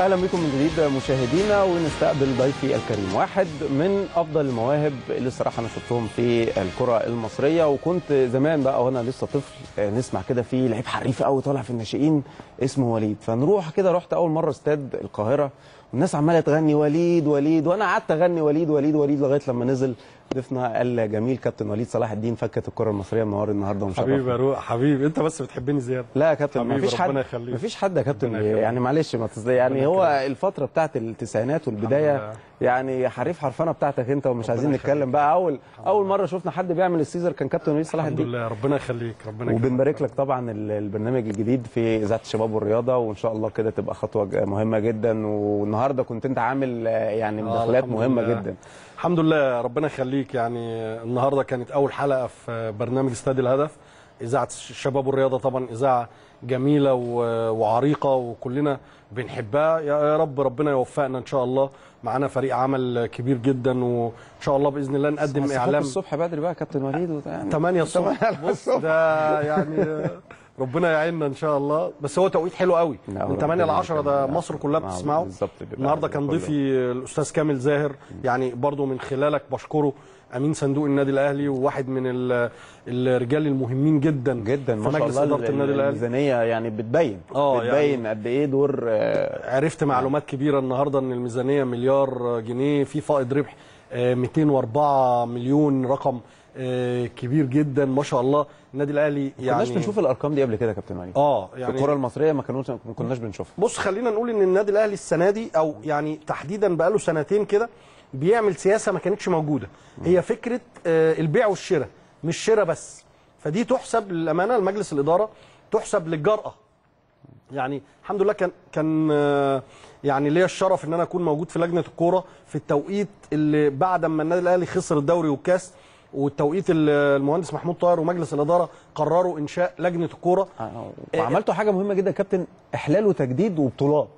اهلا بكم من جديد مشاهدينا ونستقبل ضيفي الكريم واحد من افضل المواهب اللي الصراحه انا شفتهم في الكره المصريه وكنت زمان بقى وانا لسه طفل نسمع كده في لعيب حريف قوي طالع في الناشئين اسمه وليد فنروح كده رحت اول مره استاد القاهره والناس عماله تغني وليد وليد وانا قعدت اغني وليد وليد وليد لغايه لما نزل ضيفنا الجميل كابتن وليد صلاح الدين فكت الكره المصريه منور النهارده ومشرف حبيبي يا روح حبيبي انت بس بتحبني زياده لا يا كابتن حبيبي، مفيش حد ربنا يخليك. مفيش حد يا كابتن ربنا يخليك. يعني معلش ما تصدق يعني ربنا هو يخليك. الفتره بتاعت التسعينات والبدايه لله. يعني حريف حرفنه بتاعتك انت ومش عايزين يخليك. نتكلم بقى اول اول مره شفنا حد بيعمل السيزر كان كابتن وليد صلاح الحمد الدين لله ربنا يخليك ربنا يكرمك. وبنبارك لك طبعا ال- البرنامج الجديد في اذاعه الشباب والرياضه وان شاء الله كده تبقى خطوه ج- مهمه جدا والنهارده كنت انت عامل آه، يعني آه، مداخلات الحمد مهمه لله. جدا الحمد لله ربنا يخليك يعني النهارده كانت اول حلقه في برنامج استاد الهدف اذاعه الشباب والرياضه طبعا اذاعه جميله و- وعريقه وكلنا بنحبها يا يا رب ربنا يوفقنا ان شاء الله معانا فريق عمل كبير جدا وان شاء الله باذن الله نقدم بس فوق اعلام الصبح بدري بقى يا كابتن وليد وت- يعني 8 الصبح بص ده يعني ربنا يعيننا ان شاء الله بس هو توقيت حلو قوي لا، من 8 ل ربنا 10 ده يكرمك. مصر كلها آه، بتسمعه بالظبط بيبقى النهارده كان كله. ضيفي الاستاذ كامل زاهر يعني برضو من خلالك بشكره امين صندوق النادي الاهلي وواحد من ال- الرجال المهمين جدا جدا في ما شاء مجلس الله اداره النادي ال- الاهلي الميزانيه يعني بتبين آه، بتبين قد ايه دور آه، عرفت معلومات كبيره النهارده ان الميزانيه مليار جنيه في فائض ربح آه، 204 مليون رقم آه، كبير جدا ما شاء الله النادي الاهلي ما يعني كناش بنشوف الارقام دي قبل كده يا كابتن وليد اه يعني يعني الكره المصريه ما كانوش ما كناش بنشوفها بص خلينا نقول ان النادي الاهلي السنه دي او يعني تحديدا بقاله سنتين كده بيعمل سياسه ما كانتش موجوده هي فكره آه، البيع والشراء مش شراء بس فدي تحسب للامانه لمجلس الاداره تحسب للجراه يعني الحمد لله كان كان آه، يعني ليا الشرف ان انا اكون موجود في لجنه الكوره في التوقيت اللي بعد ما النادي الاهلي خسر الدوري والكاس والتوقيت اللي المهندس محمود طاهر ومجلس الاداره قرروا انشاء لجنه الكوره آه، وعملتوا حاجه مهمه جدا يا كابتن احلال وتجديد وبطولات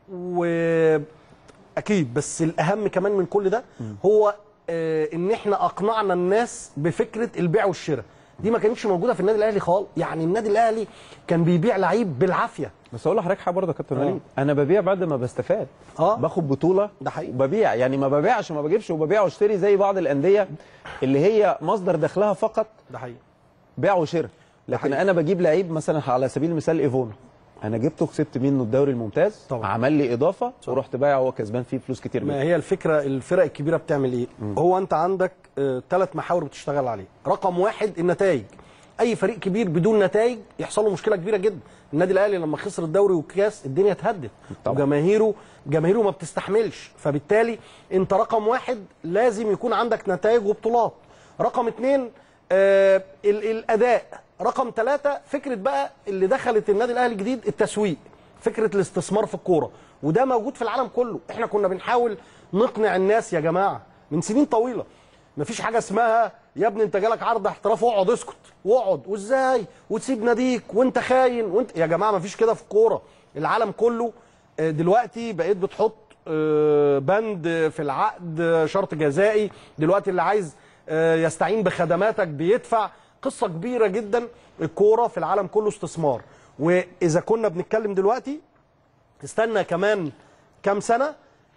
واكيد بس الاهم كمان من كل ده هو آه، ان احنا اقنعنا الناس بفكره البيع والشراء دي ما كانتش موجوده في النادي الاهلي خالص يعني النادي الاهلي كان بيبيع لعيب بالعافيه بس اقول لحضرتك حاجه برضه يا كابتن آه. وليد انا ببيع بعد ما بستفاد آه. باخد بطوله ده حقيقي. وببيع يعني ما ببيعش وما بجيبش وببيع واشتري زي بعض الانديه اللي هي مصدر دخلها فقط ده حقيقي بيع وشراء لكن حقيقي. انا بجيب لعيب مثلا على سبيل المثال ايفونا انا جبته كسبت منه الدوري الممتاز طبعا. عمل لي اضافه ورحت بايعه وهو كسبان فيه فلوس كتير ما جدا هي الفكره الفرق الكبيره بتعمل ايه هو انت عندك ثلاث محاور بتشتغل عليه رقم واحد النتائج اي فريق كبير بدون نتائج يحصل له مشكله كبيره جدا النادي الاهلي لما خسر الدوري والكاس الدنيا اتهدت طبعا. وجماهيره جماهيره ما بتستحملش فبالتالي انت رقم واحد لازم يكون عندك نتائج وبطولات رقم اتنين آه ال- الاداء رقم ثلاثة فكرة بقى اللي دخلت النادي الأهلي الجديد التسويق فكرة الاستثمار في الكورة وده موجود في العالم كله احنا كنا بنحاول نقنع الناس يا جماعة من سنين طويلة مفيش حاجة اسمها يا ابني انت جالك عرض احتراف واقعد اسكت واقعد وازاي وتسيب ناديك وانت خاين وانت يا جماعة مفيش كده في الكورة العالم كله آه، دلوقتي بقيت بتحط آه، بند في العقد آه، شرط جزائي دلوقتي اللي عايز آه، يستعين بخدماتك بيدفع قصة كبيرة جدا الكورة في العالم كله استثمار وإذا كنا بنتكلم دلوقتي استنى كمان كام سنة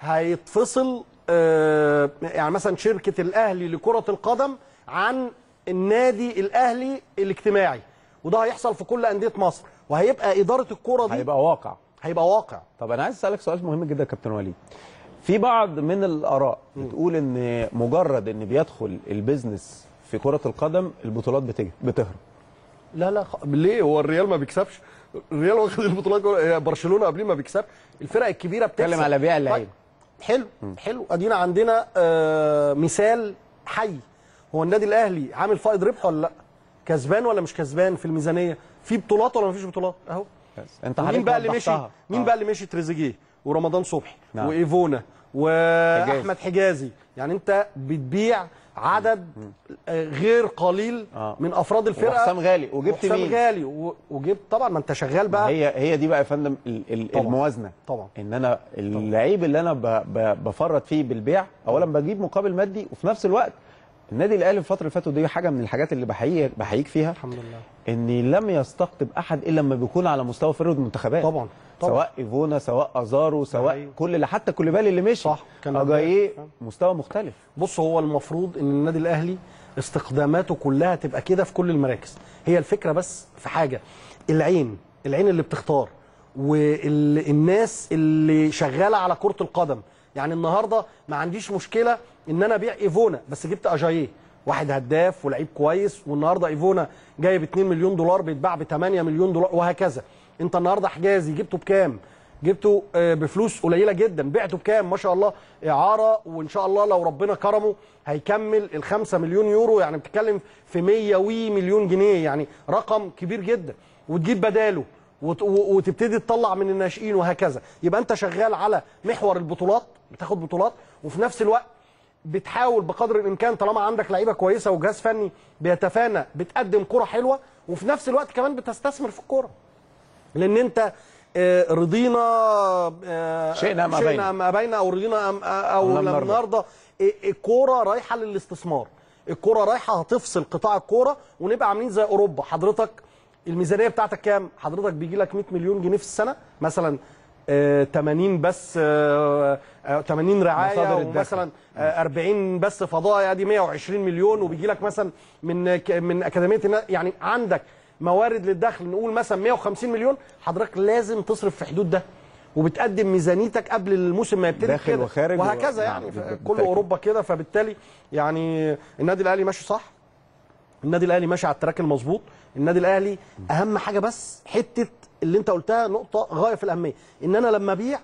هيتفصل آه، يعني مثلا شركة الأهلي لكرة القدم عن النادي الأهلي الاجتماعي وده هيحصل في كل أندية مصر وهيبقى إدارة الكرة دي هيبقى واقع هيبقى واقع طب انا عايز اسالك سؤال مهم جدا يا كابتن وليد في بعض من الاراء بتقول ان مجرد ان بيدخل البيزنس في كره القدم البطولات بتج- بتهرب لا لا خ... ليه هو الريال ما بيكسبش الريال واخد البطولات جوه- برشلونه قبليه ما بيكسبش الفرق الكبيره بتكسب اتكلم على بيع اللعيبه حلو حلو ادينا عندنا آه مثال حي هو النادي الاهلي عامل فائض ربح ولا لا كسبان ولا مش كسبان في الميزانيه في بطولات ولا مفيش بطولات اهو بس انت مين حضرتك بقى اللي مشي وضحتها. مين آه. بقى اللي مشي تريزيجيه ورمضان صبحي نعم. وايفونا واحمد حجازي يعني انت بتبيع عدد آه، غير قليل آه. من افراد الفرقه وحسام غالي وجبت وحسام مين؟ غالي و- وجبت طبعا ما انت شغال بقى هي هي دي بقى يا فندم ال- ال- طبعاً. الموازنه طبعا ان انا اللعيب اللي انا ب- ب- بفرط فيه بالبيع اولا بجيب مقابل مادي وفي نفس الوقت النادي الاهلي الفتره اللي فاتت دي حاجه من الحاجات اللي بحييك بحييك فيها الحمد لله ان لم يستقطب احد الا لما بيكون على مستوى فرقه المنتخبات طبعا طبعا سواء ايفونا سواء ازارو سواء أيوة. كل اللي حتى كوليبالي اللي مشي صح، كان اجاييه فعلا. مستوى مختلف بص هو المفروض ان النادي الاهلي استخداماته كلها تبقى كده في كل المراكز هي الفكره بس في حاجه العين العين اللي بتختار والناس اللي شغاله على كره القدم يعني النهارده ما عنديش مشكله ان انا ابيع ايفونا بس جبت اجاييه واحد هداف ولعيب كويس والنهارده ايفونا جايب 2 مليون دولار بيتباع ب 8 مليون دولار وهكذا انت النهارده حجازي جبته بكام جبته آه، بفلوس قليله جدا بعته بكام ما شاء الله اعاره وان شاء الله لو ربنا كرمه هيكمل ال 5 مليون يورو يعني بتتكلم في 100 وي مليون جنيه يعني رقم كبير جدا وتجيب بداله وت- و- وتبتدي تطلع من الناشئين وهكذا يبقى انت شغال على محور البطولات بتاخد بطولات وفي نفس الوقت بتحاول بقدر الامكان طالما عندك لعيبه كويسه وجهاز فني بيتفانى بتقدم كره حلوه وفي نفس الوقت كمان بتستثمر في الكوره لان انت آه، رضينا آه، شئنا أم شئنا أبينا. ام ابينا او رضينا أم او لم لم نرضى. نرضى آه، الكوره رايحه للاستثمار الكوره رايحه هتفصل قطاع الكوره ونبقى عاملين زي اوروبا حضرتك الميزانيه بتاعتك كام حضرتك بيجي لك 100 مليون جنيه في السنه مثلا آه، 80 بس آه، آه، 80 رعايه مصادر الدخل. ومثلا آه، 40 بس فضاء ادي 120 مليون وبيجي لك مثلا من ك- من اكاديميه النا- يعني عندك موارد للدخل نقول مثلا 150 مليون حضرتك لازم تصرف في حدود ده وبتقدم ميزانيتك قبل الموسم ما يبتدي داخل كده. وخارج وهكذا و- يعني نعم، ف- بالتأكيد. كل اوروبا كده فبالتالي يعني النادي الاهلي ماشي صح النادي الاهلي ماشي على التراك المظبوط النادي الاهلي اهم حاجه بس حته اللي انت قلتها نقطه غايه في الاهميه ان انا لما ابيع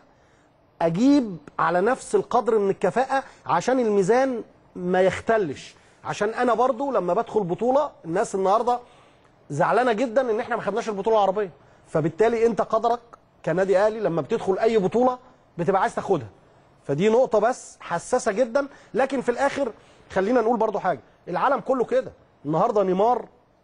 اجيب على نفس القدر من الكفاءه عشان الميزان ما يختلش عشان انا برضو لما بدخل بطوله الناس النهارده زعلانه جدا ان احنا ما خدناش البطوله العربيه فبالتالي انت قدرك كنادي اهلي لما بتدخل اي بطوله بتبقى عايز تاخدها فدي نقطه بس حساسه جدا لكن في الاخر خلينا نقول برضو حاجه العالم كله كده النهارده نيمار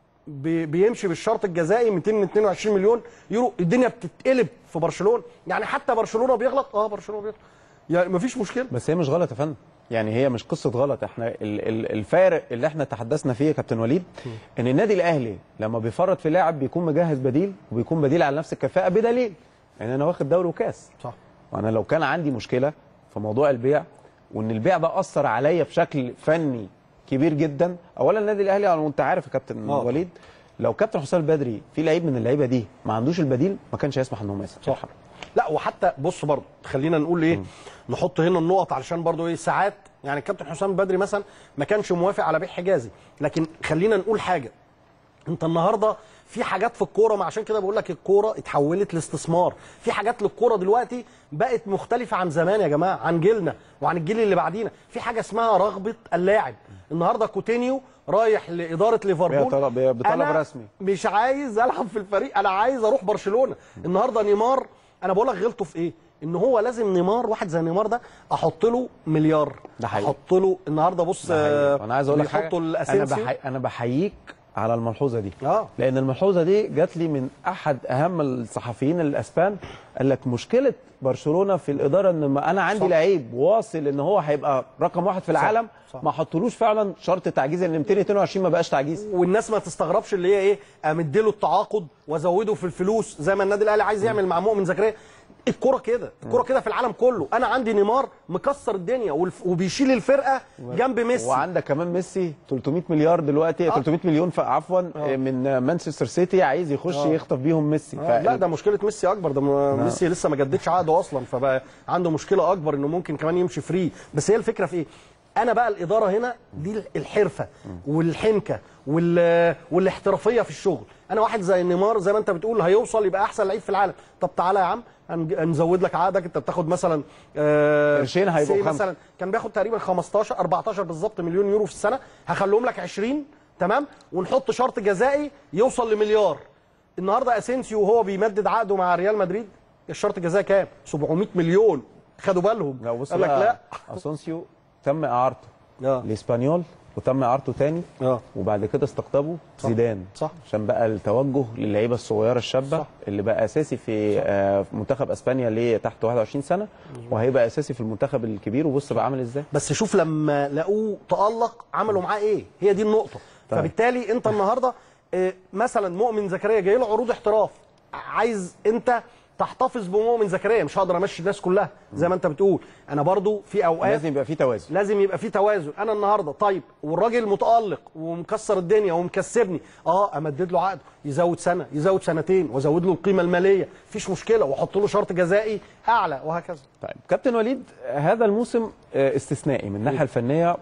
بي- بيمشي بالشرط الجزائي 222 مليون يورو الدنيا بتتقلب في برشلونه يعني حتى برشلونه بيغلط اه برشلونه بيغلط يعني مفيش مشكله بس هي مش غلط يا فندم يعني هي مش قصه غلط احنا ال- ال- الفارق اللي احنا تحدثنا فيه يا كابتن وليد ان النادي الاهلي لما بيفرط في لاعب بيكون مجهز بديل وبيكون بديل على نفس الكفاءه بدليل ان انا واخد دوري وكاس صح وانا لو كان عندي مشكله في موضوع البيع وان البيع ده اثر عليا بشكل فني كبير جدا اولا النادي الاهلي على انت عارف يا كابتن آه. وليد لو كابتن حسام البدري في لعيب من اللعيبه دي ما عندوش البديل ما كانش هيسمح ان هو يسمح صح لا وحتى بص برضه خلينا نقول ايه نحط هنا النقط علشان برضه ايه ساعات يعني الكابتن حسام البدري مثلا ما كانش موافق على بيع حجازي لكن خلينا نقول حاجه انت النهارده في حاجات في الكوره ما عشان كده بقول لك الكوره اتحولت لاستثمار في حاجات للكوره دلوقتي بقت مختلفه عن زمان يا جماعه عن جيلنا وعن الجيل اللي بعدينا في حاجه اسمها رغبه اللاعب النهارده كوتينيو رايح لاداره ليفربول بيطلب- بيطلب أنا رسمي. مش عايز العب في الفريق انا عايز اروح برشلونه النهارده نيمار انا بقول لك غلطه في ايه ان هو لازم نيمار واحد زي نيمار ده احط له مليار ده حقيقي. احط له النهارده بص ده حقيقي. آه، انا عايز اقول لك حاجه بيحطوا انا الاسينسيو بحي... انا بحييك على الملحوظه دي اه لان الملحوظه دي جات لي من احد اهم الصحفيين الاسبان قال لك مشكله برشلونه في الاداره ان ما انا عندي صح. لعيب واصل ان هو هيبقى رقم واحد في العالم صح. ما حطلوش فعلا شرط تعجيز ان 222 ما بقاش تعجيز والناس ما تستغربش اللي هي ايه امدله التعاقد وازوده في الفلوس زي ما النادي الاهلي عايز يعمل مع مؤمن زكريا الكرة كده الكرة كده في العالم كله انا عندي نيمار مكسر الدنيا والف- وبيشيل الفرقه جنب ميسي وعندك كمان ميسي 300 مليار دلوقتي آه. 300 مليون ف- عفوا من مانشستر سيتي عايز يخش آه. يخطف بيهم ميسي آه، لا ده مشكله ميسي اكبر ده م- ميسي لسه ما جددش عقده اصلا فبقى عنده مشكله اكبر انه ممكن كمان يمشي فري بس هي الفكره في ايه انا بقى الاداره هنا دي الحرفه والحنكه وال... والاحترافيه في الشغل انا واحد زي نيمار زي ما انت بتقول هيوصل يبقى احسن لعيب في العالم طب تعالى يا عم هنج- هنزود لك عقدك انت بتاخد مثلا آه قرشين هيبقوا سي خمسة. مثلا كان بياخد تقريبا 15 14 بالظبط مليون يورو في السنه هخليهم لك 20 تمام ونحط شرط جزائي يوصل لمليار النهارده اسينسيو وهو بيمدد عقده مع ريال مدريد الشرط الجزائي كام 700 مليون خدوا بالهم لا بص قال لك بقى، لا اسونسيو تم اعارته آه. لاسبانيول وتم اعارته تاني اه وبعد كده استقطبه صح. زيدان صح. عشان بقى التوجه للعيبه الصغيره الشابه صح. اللي بقى اساسي في آه، في منتخب اسبانيا اللي تحت 21 سنه وهيبقى اساسي في المنتخب الكبير وبص بقى عامل ازاي بس شوف لما لقوه تألق عملوا معاه ايه هي دي النقطه طيب. فبالتالي انت النهارده آه، مثلا مؤمن زكريا جاي له عروض احتراف عايز انت تحتفظ بمؤمن زكريا مش هقدر امشي الناس كلها زي ما انت بتقول انا برضو في اوقات لازم يبقى في توازن لازم يبقى في توازن انا النهارده طيب والراجل متالق ومكسر الدنيا ومكسبني اه امدد له عقده يزود سنه يزود سنتين وازود له القيمه الماليه مفيش مشكله واحط له شرط جزائي اعلى وهكذا طيب كابتن وليد هذا الموسم آه، استثنائي من الناحيه الفنيه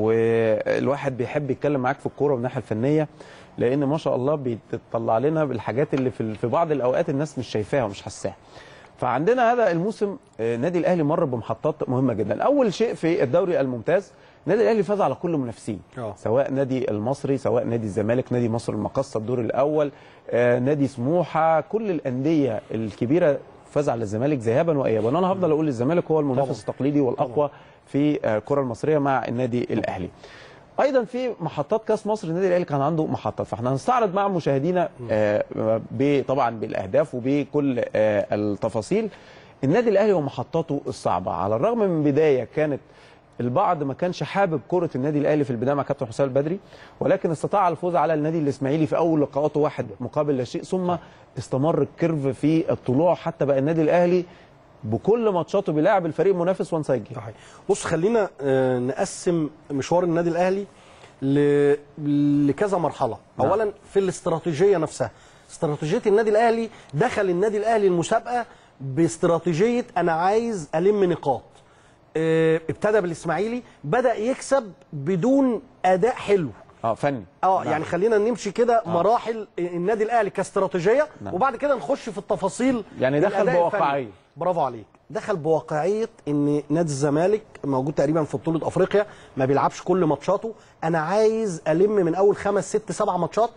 والواحد بيحب يتكلم معاك في الكوره من الناحيه الفنيه لان ما شاء الله بتطلع لنا بالحاجات اللي في في بعض الاوقات الناس مش شايفاها ومش حاساها فعندنا هذا الموسم آه، النادي الاهلي مر بمحطات مهمه جدا اول شيء في الدوري الممتاز النادي الاهلي فاز على كل المنافسين آه. سواء نادي المصري سواء نادي الزمالك نادي مصر المقصه الدور الاول آه، نادي سموحه كل الانديه الكبيره فاز على الزمالك ذهابا وايابا وانا هفضل اقول الزمالك هو المنافس التقليدي والاقوى في آه، الكره المصريه مع النادي الاهلي ايضا في محطات كاس مصر النادي الاهلي كان عنده محطات فاحنا هنستعرض مع مشاهدينا آه، ب- طبعا بالاهداف وبكل آه، التفاصيل النادي الاهلي ومحطاته الصعبه على الرغم من بدايه كانت البعض ما كانش حابب كره النادي الاهلي في البدايه مع كابتن حسام البدري ولكن استطاع الفوز على النادي الاسماعيلي في اول لقاءاته واحد مقابل لا شيء ثم استمر الكيرف في الطلوع حتى بقى النادي الاهلي بكل ماتشاته بيلاعب الفريق المنافس وان سايد جيم. صحيح بص خلينا آه، نقسم مشوار النادي الاهلي ل- لكذا مرحله نعم. اولا في الاستراتيجيه نفسها استراتيجيه النادي الاهلي دخل النادي الاهلي المسابقه باستراتيجيه انا عايز الم نقاط آه، ابتدى بالاسماعيلي بدا يكسب بدون اداء حلو اه فني اه نعم. يعني خلينا نمشي كده مراحل النادي الاهلي كاستراتيجيه نعم. وبعد كده نخش في التفاصيل يعني دخل الأداء بواقعية. الفني. برافو عليك دخل بواقعيه ان نادي الزمالك موجود تقريبا في بطوله افريقيا ما بيلعبش كل ماتشاته انا عايز الم من اول خمس ست سبع ماتشات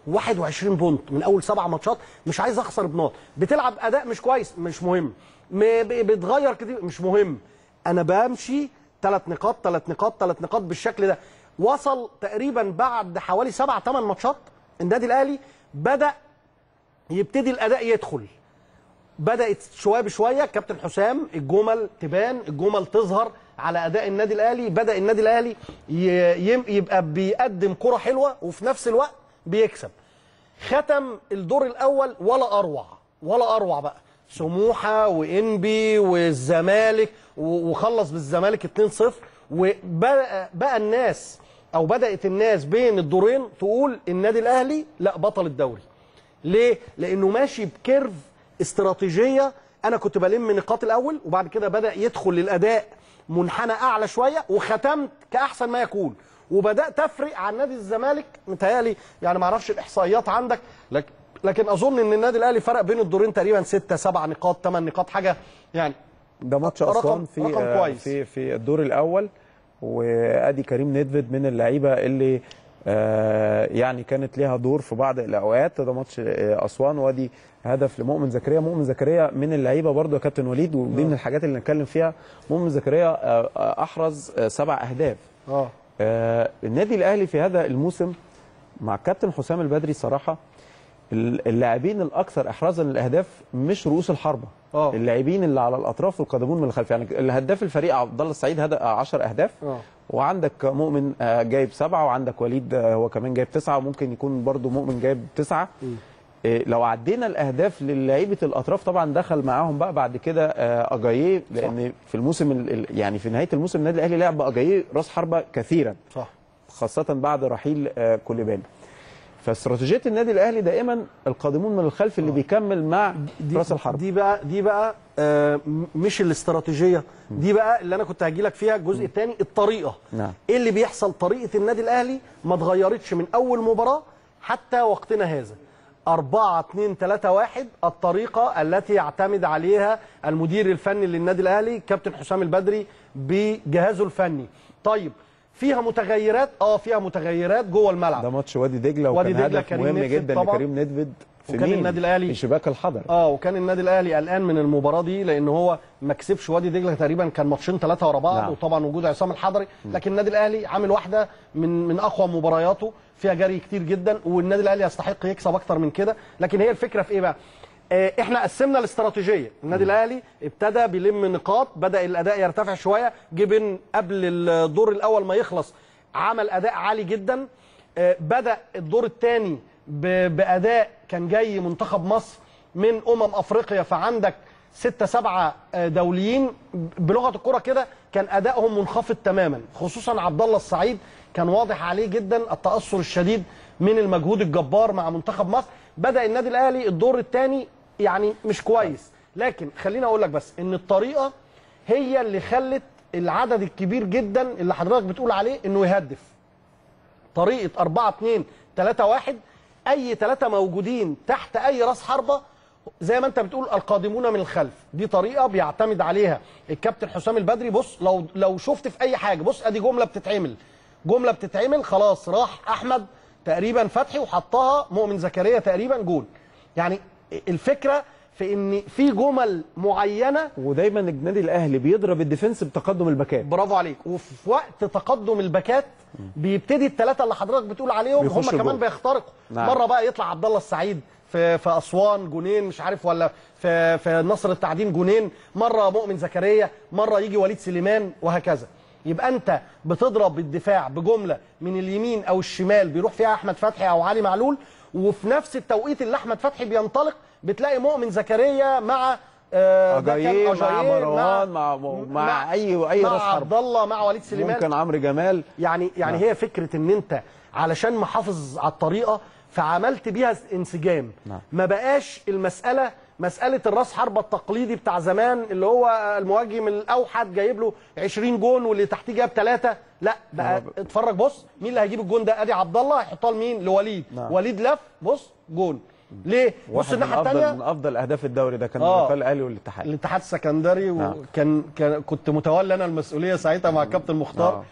21 بونت من اول سبع ماتشات مش عايز اخسر بنقط بتلعب اداء مش كويس مش مهم م- ب- بتغير كتير مش مهم انا بمشي ثلاث نقاط ثلاث نقاط ثلاث نقاط بالشكل ده وصل تقريبا بعد حوالي سبع ثمان ماتشات النادي الاهلي بدا يبتدي الاداء يدخل بدات شويه بشويه كابتن حسام الجمل تبان الجمل تظهر على اداء النادي الاهلي بدا النادي الاهلي ي- يم- يبقى بيقدم كره حلوه وفي نفس الوقت بيكسب ختم الدور الاول ولا اروع ولا اروع بقى سموحه وانبي والزمالك و- وخلص بالزمالك 2-0 وبقى بقى الناس او بدات الناس بين الدورين تقول النادي الاهلي لا بطل الدوري ليه؟ لانه ماشي بكيرف استراتيجيه انا كنت بلم نقاط الاول وبعد كده بدا يدخل للاداء منحنى اعلى شويه وختمت كاحسن ما يكون وبدات افرق عن نادي الزمالك متهيألي يعني ما اعرفش الاحصائيات عندك لكن لكن اظن ان النادي الاهلي فرق بين الدورين تقريبا 6 7 نقاط 8 نقاط حاجه يعني ده ماتش رقم- اسوان في رقم آه، كويس. في في الدور الاول وادي كريم نيدفيد من اللعيبه اللي آه، يعني كانت ليها دور في بعض الاوقات ده ماتش آه، اسوان وادي هدف لمؤمن زكريا مؤمن زكريا من اللعيبه برضو يا كابتن وليد ودي من الحاجات اللي نتكلم فيها مؤمن زكريا آه، آه، احرز آه، سبع اهداف اه آه، النادي الاهلي في هذا الموسم مع كابتن حسام البدري صراحه اللاعبين الاكثر احرازا للاهداف مش رؤوس الحربه آه. اللاعبين اللي على الاطراف والقادمون من الخلف يعني الهداف الفريق عبد الله السعيد هدى 10 اهداف آه. وعندك مؤمن آه، جايب سبعه وعندك وليد آه، هو كمان جايب تسعه وممكن يكون برضو مؤمن جايب تسعه إيه، لو عدينا الاهداف للاعيبه الاطراف طبعا دخل معاهم بقى بعد كده آه، اجاييه لان في الموسم ال- ال- يعني في نهايه الموسم النادي الاهلي لعب اجاييه راس حربه كثيرا صح خاصه بعد رحيل آه، كوليبالي فاستراتيجيه النادي الاهلي دائما القادمون من الخلف اللي بيكمل مع دي راس الحرب دي بقى دي بقى آه م- مش الاستراتيجيه دي بقى اللي انا كنت هجي لك فيها الجزء الثاني الطريقه نعم. ايه اللي بيحصل طريقه النادي الاهلي ما اتغيرتش من اول مباراه حتى وقتنا هذا 4 2 3 1 الطريقه التي يعتمد عليها المدير الفني للنادي الاهلي كابتن حسام البدري بجهازه الفني طيب فيها متغيرات اه فيها متغيرات جوه الملعب ده ماتش وادي دجله وادي وكان دجلة هدف كريم مهم نيدفيد جدا طبعاً. لكريم نيدفيد في وكان مين؟ النادي الأهلي- في شباك الحضر اه وكان النادي الاهلي قلقان من المباراه دي لان هو ما كسبش وادي دجله تقريبا كان ماتشين ثلاثه ورا بعض نعم. وطبعا وجود عصام الحضري لكن النادي الاهلي عامل واحده من من اقوى مبارياته فيها جري كتير جدا والنادي الاهلي يستحق يكسب اكتر من كده لكن هي الفكره في ايه بقى؟ آه، احنا قسمنا الاستراتيجيه النادي الاهلي ابتدى بيلم نقاط بدا الاداء يرتفع شويه جبن قبل الدور الاول ما يخلص عمل اداء عالي جدا آه، بدا الدور الثاني باداء كان جاي منتخب مصر من امم افريقيا فعندك ستة سبعة آه، دوليين بلغة الكرة كده كان أدائهم منخفض تماما خصوصا عبد الله السعيد كان واضح عليه جدا التأثر الشديد من المجهود الجبار مع منتخب مصر بدأ النادي الأهلي الدور الثاني يعني مش كويس لكن خليني أقول لك بس إن الطريقة هي اللي خلت العدد الكبير جدا اللي حضرتك بتقول عليه إنه يهدف طريقه 4 2 3 1 اي ثلاثه موجودين تحت اي راس حربه زي ما انت بتقول القادمون من الخلف دي طريقه بيعتمد عليها الكابتن حسام البدري بص لو لو شفت في اي حاجه بص ادي جمله بتتعمل جمله بتتعمل خلاص راح احمد تقريبا فتحي وحطها مؤمن زكريا تقريبا جول يعني الفكره في ان في جمل معينه ودايما النادي الاهلي بيضرب الديفنس بتقدم الباكات برافو عليك وفي وقت تقدم الباكات بيبتدي الثلاثه اللي حضرتك بتقول عليهم هم بيخشوا كمان جول. بيخترقوا نعم. مره بقى يطلع عبد الله السعيد في في اسوان جونين مش عارف ولا في في نصر التعدين جونين مره مؤمن زكريا مره يجي وليد سليمان وهكذا يبقى انت بتضرب الدفاع بجمله من اليمين او الشمال بيروح فيها احمد فتحي او علي معلول وفي نفس التوقيت اللي احمد فتحي بينطلق بتلاقي مؤمن زكريا مع آه، ده كان أجاييه مع أجاييه، مروان مع مع اي اي مع راس عبد حرب الله مع وليد سليمان ممكن عمرو جمال يعني يعني هي فكره ان انت علشان محافظ على الطريقه فعملت بيها انسجام نعم. ما بقاش المساله مساله الراس حربه التقليدي بتاع زمان اللي هو المهاجم الاوحد جايب له 20 جون واللي تحتيه جاب ثلاثه لا بقى اتفرج بص مين اللي هيجيب الجون ده ادي عبد الله هيحطها لمين لوليد نعم. وليد لف بص جون ليه بص واحد من الناحيه افضل الثانيه من افضل اهداف الدوري ده كان آه. لقاء الاهلي والاتحاد الاتحاد السكندري نعم. وكان كان كنت متولي انا المسؤوليه ساعتها مع الكابتن مختار آه.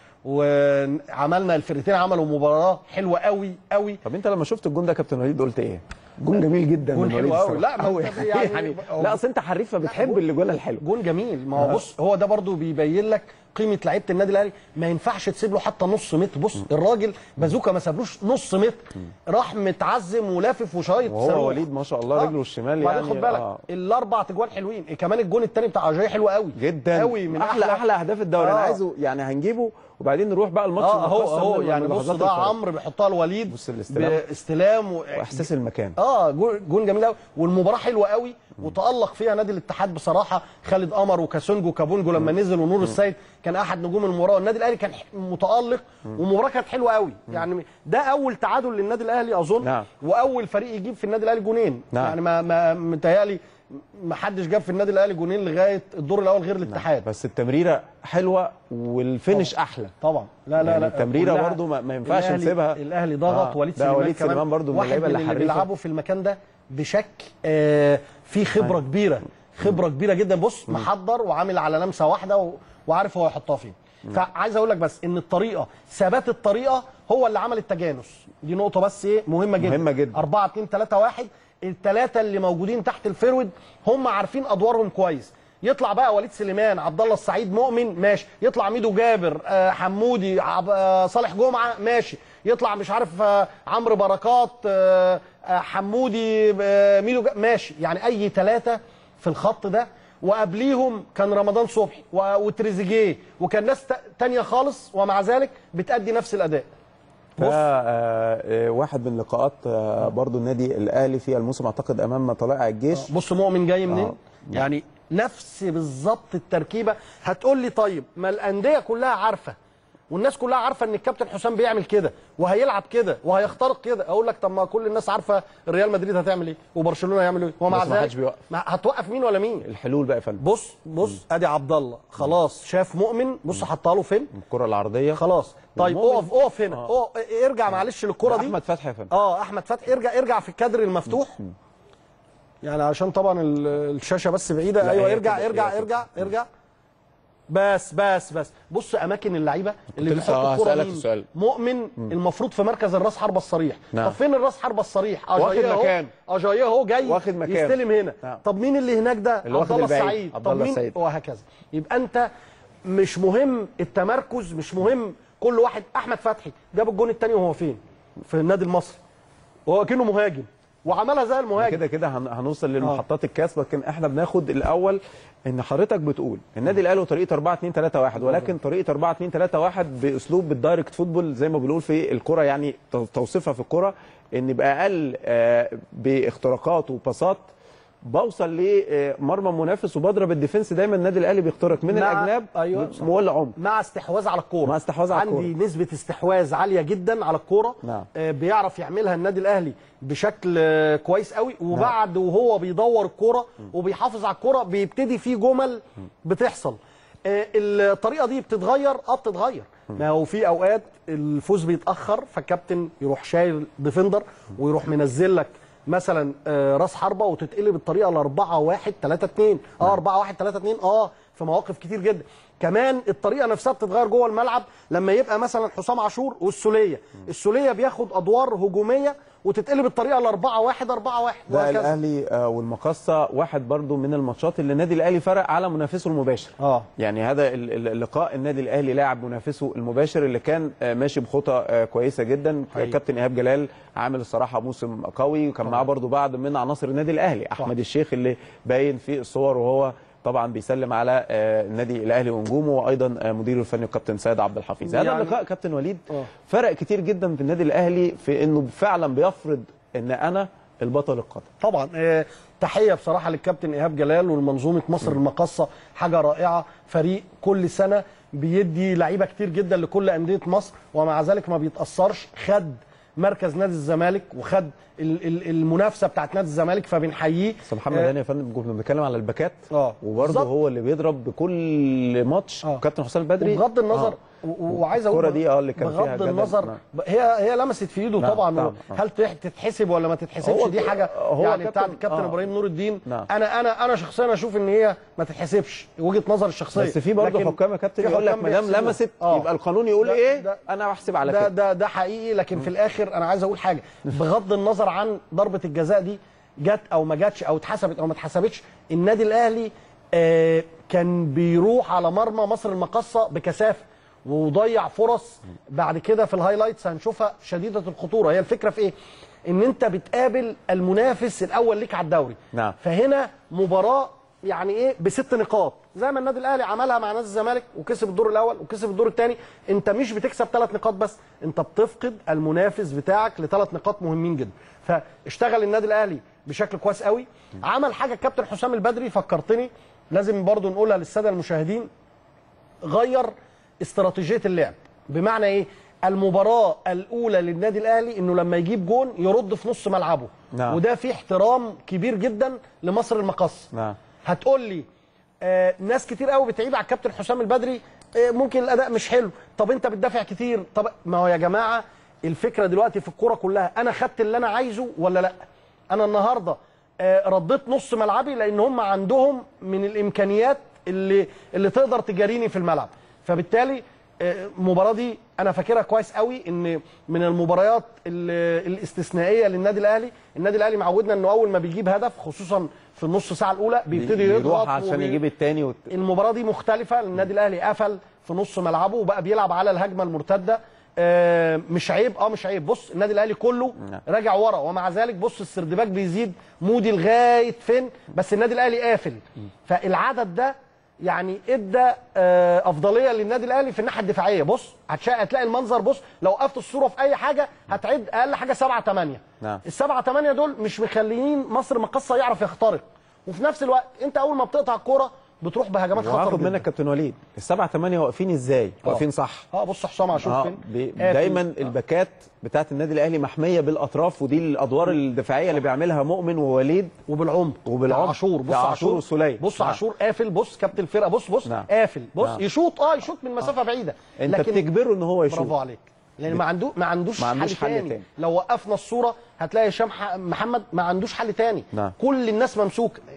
وعملنا الفرقتين عملوا مباراه حلوه قوي قوي طب انت لما شفت الجون ده يا كابتن وليد قلت ايه؟ جون جميل جدا جون من حلو وليد قوي. الصراحة. لا، ما قوي انت يعني, يعني- لا اصل انت حريف فبتحب جون- الاجوان الحلوه جون جميل ما هو بص هو ده برضو بيبين لك قيمه لعيبه النادي الاهلي ما ينفعش تسيب له حتى نص متر بص الراجل بازوكا ما سابلوش نص متر راح متعزم ولافف وشايط وهو صاروخ. وليد ما شاء الله رجله الشمال وبعدين يعني خد بالك آه. الاربع تجوان حلوين كمان الجون الثاني بتاع اجاي حلو قوي جدا قوي من احلى احلى اهداف الدوري انا آه. عايزه يعني هنجيبه وبعدين نروح بقى الماتش اه اهو المقصر اهو من يعني بص اللحظات ده الفارقة. عمرو بيحطها لوليد بص الاستلام. باستلام و... واحساس المكان اه جون جون جميل قوي والمباراه حلوه قوي وتالق فيها نادي الاتحاد بصراحه خالد قمر وكاسونجو وكابونجو لما نزل ونور السيد كان احد نجوم المباراه النادي الاهلي كان ح- متالق والمباراه كانت حلوه قوي يعني ده اول تعادل للنادي الاهلي اظن نعم. واول فريق يجيب في النادي الاهلي جونين نعم. يعني ما ما متهيألي ما حدش جاب في النادي الاهلي جونين لغايه الدور الاول غير الاتحاد بس التمريره حلوه والفينش احلى طبعا لا لا يعني لا التمريرة كلها- برضو ما- ما ينفعش الأهلي- نسيبها. الاهلي ضغط آه، وليد ده سليمان وليد كمان سليمان برضو من واحد اللعيبة من اللي اللي حريفة. بيلعبوا في المكان ده بشكل آه في خبره كبيره خبره كبيره جدا بص محضر وعامل على لمسه واحده و... وعارف هو هيحطها فين فعايز اقول لك بس ان الطريقه ثبات الطريقه هو اللي عمل التجانس دي نقطه بس ايه مهمه جدا مهمة جدا. 4 2 3 1 الثلاثه اللي موجودين تحت الفيرود هم عارفين ادوارهم كويس يطلع بقى وليد سليمان عبد الله السعيد مؤمن ماشي يطلع ميدو جابر آه، حمودي عب- آه، صالح جمعه ماشي يطلع مش عارف آه، عمرو بركات آه، آه، حمودي آه، ميدو جا- ماشي يعني اي ثلاثه في الخط ده وقبليهم كان رمضان صبحي و- وتريزيجيه وكان ناس تا- تانية خالص ومع ذلك بتأدي نفس الاداء ده آه، آه، واحد من لقاءات آه، برضو النادي الاهلي في الموسم اعتقد امام طلائع الجيش بص مؤمن جاي منين آه. يعني نفس بالظبط التركيبه هتقول لي طيب ما الانديه كلها عارفه والناس كلها عارفه ان الكابتن حسام بيعمل كده وهيلعب كده وهيخترق كده اقول لك طب ما كل الناس عارفه ريال مدريد هتعمل ايه وبرشلونه هيعمل ايه ومع بس ما حدش ذلك بيوقف. ما هتوقف مين ولا مين الحلول بقى يا فندم بص بص ادي عبد الله خلاص شاف مؤمن بص حطها له فين الكره العرضيه خلاص طيب والمؤمن- اقف اقف هنا آه. أقف. ارجع معلش للكره دي احمد فتحي يا فندم اه احمد فتحي ارجع ارجع في الكادر المفتوح يعني عشان طبعا ال- الشاشه بس بعيده لا، ايوه هي ارجع كده، ارجع هي كده. ارجع ارجع بس بس بس بص اماكن اللعيبه اللي لسه بيحط الكرة هسألك مين؟ السؤال. مؤمن المفروض في مركز الراس حربه الصريح نعم. طب فين الراس حربه الصريح واخد أجاييه أهو- مكان. اجاييه اهو جاي واخد مكان. يستلم هنا نعم. طب مين اللي هناك ده اللي واخد عبد الله البعيد. السعيد عبد طب الله مين السعيد. وهكذا يبقى انت مش مهم التمركز مش مهم كل واحد احمد فتحي جاب الجون الثاني وهو فين في النادي المصري وهو كأنه مهاجم وعملها زي المهاجم كده كده هن- هنوصل للمحطات الكاس لكن احنا بناخد الاول ان حضرتك بتقول النادي الاهلي له طريقه 4 2 3 1 ولكن طريقه 4 2 3 1 باسلوب بالدايركت فوتبول زي ما بنقول في الكره يعني تو- توصيفها في الكره ان باقل آه، باختراقات وباصات بوصل لمرمى منافس وبضرب الديفنس دايما النادي الاهلي بيخترق من مع- الاجناب أيوة، صح. مولع عمق مع استحواذ على الكوره مع استحواذ على عندي الكورة. نسبه استحواذ عاليه جدا على الكوره نعم. آه بيعرف يعملها النادي الاهلي بشكل آه كويس قوي وبعد وهو بيدور الكوره وبيحافظ على الكوره بيبتدي في جمل بتحصل آه الطريقه دي بتتغير اه بتتغير ما هو في اوقات الفوز بيتاخر فالكابتن يروح شايل ديفندر ويروح منزل لك مثلا آه، راس حربه وتتقلب الطريقه ل 4 1 3 2 اه 4 1 3 2 اه في مواقف كتير جدا كمان الطريقه نفسها بتتغير جوه الملعب لما يبقى مثلا حسام عاشور والسوليه السوليه بياخد ادوار هجوميه وتتقلب الطريقه ل 4 1 4 1 ده وهكذا الاهلي آه، والمقصه واحد برضو من الماتشات اللي النادي الاهلي فرق على منافسه المباشر اه يعني هذا ال- ال- اللقاء النادي الاهلي لاعب منافسه المباشر اللي كان آه، ماشي بخطى آه، كويسه جدا حقيقي. كابتن ايهاب جلال عامل الصراحه موسم قوي وكان معاه برضو بعض من عناصر النادي الاهلي احمد الشيخ اللي باين في الصور وهو طبعا بيسلم على آه، النادي الاهلي ونجومه وايضا آه، مديره الفني الكابتن سيد عبد الحفيظ هذا يعني- اللقاء كابتن وليد آه. فرق كتير جدا في النادي الاهلي في انه فعلا بيفرض ان انا البطل القادم طبعا آه، تحيه بصراحه للكابتن ايهاب جلال والمنظومه مصر المقاصه حاجه رائعه فريق كل سنه بيدي لعيبه كتير جدا لكل انديه مصر ومع ذلك ما بيتاثرش خد مركز نادي الزمالك وخد ال- ال- المنافسه بتاعت نادي الزمالك فبنحييه بس محمد آه، هاني يا فندم كنا بنتكلم على الباكات اه وبرضه بالظبط. هو اللي بيضرب بكل ماتش آه. كابتن حسام البدري وبغض النظر آه. و- و- وعايز اقول الكرة دي اه اللي كان فيها بغض جدل. النظر نعم. ب- هي هي لمست في ايده نعم، طبعا نعم، و- نعم. هل تح- تتحسب ولا ما تتحسبش هو دي حاجه هو يعني كابتن- بتاعت الكابتن آه. ابراهيم نور الدين نعم. انا انا انا شخصيا اشوف ان هي ما تتحسبش وجهه نظر الشخصيه بس في برضه لكن حكام يا كابتن في يقول لك حكام ما دام بيحسبوها. لمست آه. يبقى القانون يقول ده- ايه ده- انا بحسب على ده كده ده ده حقيقي لكن في الاخر انا عايز اقول حاجه بغض النظر عن ضربه الجزاء دي جت او ما جاتش او اتحسبت او ما اتحسبتش النادي الاهلي آه كان بيروح على مرمى مصر المقاصه بكثافه وضيع فرص بعد كده في الهايلايتس هنشوفها شديده الخطوره هي الفكره في ايه ان انت بتقابل المنافس الاول ليك على الدوري نعم. فهنا مباراه يعني ايه بست نقاط زي ما النادي الاهلي عملها مع نادي الزمالك وكسب الدور الاول وكسب الدور الثاني انت مش بتكسب ثلاث نقاط بس انت بتفقد المنافس بتاعك لثلاث نقاط مهمين جدا فاشتغل النادي الاهلي بشكل كويس قوي عمل حاجه الكابتن حسام البدري فكرتني لازم برضو نقولها للساده المشاهدين غير استراتيجيه اللعب بمعنى ايه المباراه الاولى للنادي الاهلي انه لما يجيب جون يرد في نص ملعبه نعم. وده فيه احترام كبير جدا لمصر المقص نعم. هتقول لي آه ناس كتير قوي بتعيب على الكابتن حسام البدري آه ممكن الاداء مش حلو طب انت بتدافع كتير طب ما هو يا جماعه الفكره دلوقتي في الكوره كلها انا خدت اللي انا عايزه ولا لا انا النهارده آه رديت نص ملعبي لان هم عندهم من الامكانيات اللي اللي تقدر تجاريني في الملعب فبالتالي آه، المباراه دي انا فاكرها كويس قوي ان من المباريات ال- الاستثنائيه للنادي الاهلي النادي الاهلي معودنا انه اول ما بيجيب هدف خصوصا في النص ساعه الاولى بيبتدي يضغط يروح عشان وبي- يجيب الثاني وت... المباراه دي مختلفه النادي الاهلي قفل في نص ملعبه وبقى بيلعب على الهجمه المرتده آه، مش عيب اه مش عيب بص النادي الاهلي كله نعم. راجع ورا ومع ذلك بص السردباك بيزيد مودي لغايه فين بس النادي الاهلي قافل فالعدد ده يعني ادى آه، افضليه للنادي الاهلي في الناحيه الدفاعيه بص هتشا- هتلاقي المنظر بص لو وقفت الصوره في اي حاجه هتعد اقل حاجه 7 8 نعم. السبعة ثمانية دول مش مخليين مصر مقصة يعرف يخترق وفي نفس الوقت انت اول ما بتقطع الكوره بتروح بهجمات خطر وهاخد جدا منك كابتن وليد السبعه ثمانيه واقفين ازاي؟ واقفين صح اه بص حسام عاشور اه فين بي- قافل. دايما الباكات بتاعت النادي الاهلي محميه بالاطراف ودي الادوار الدفاعيه اللي بيعملها مؤمن ووليد وبالعمق وبالعمق. ده عاشور بص ده عاشور عاشور والسولية. بص نعم. عاشور قافل بص كابتن الفرقه بص بص نعم. قافل بص نعم. يشوط اه يشوط من مسافه بعيده انت بتجبره ان هو يشوط برافو عليك لان ما عنده ما عندوش, ما عندوش حل, حل تاني. تاني. لو وقفنا الصوره هتلاقي هشام ح- محمد ما عندوش حل تاني نعم. كل الناس ممسوكه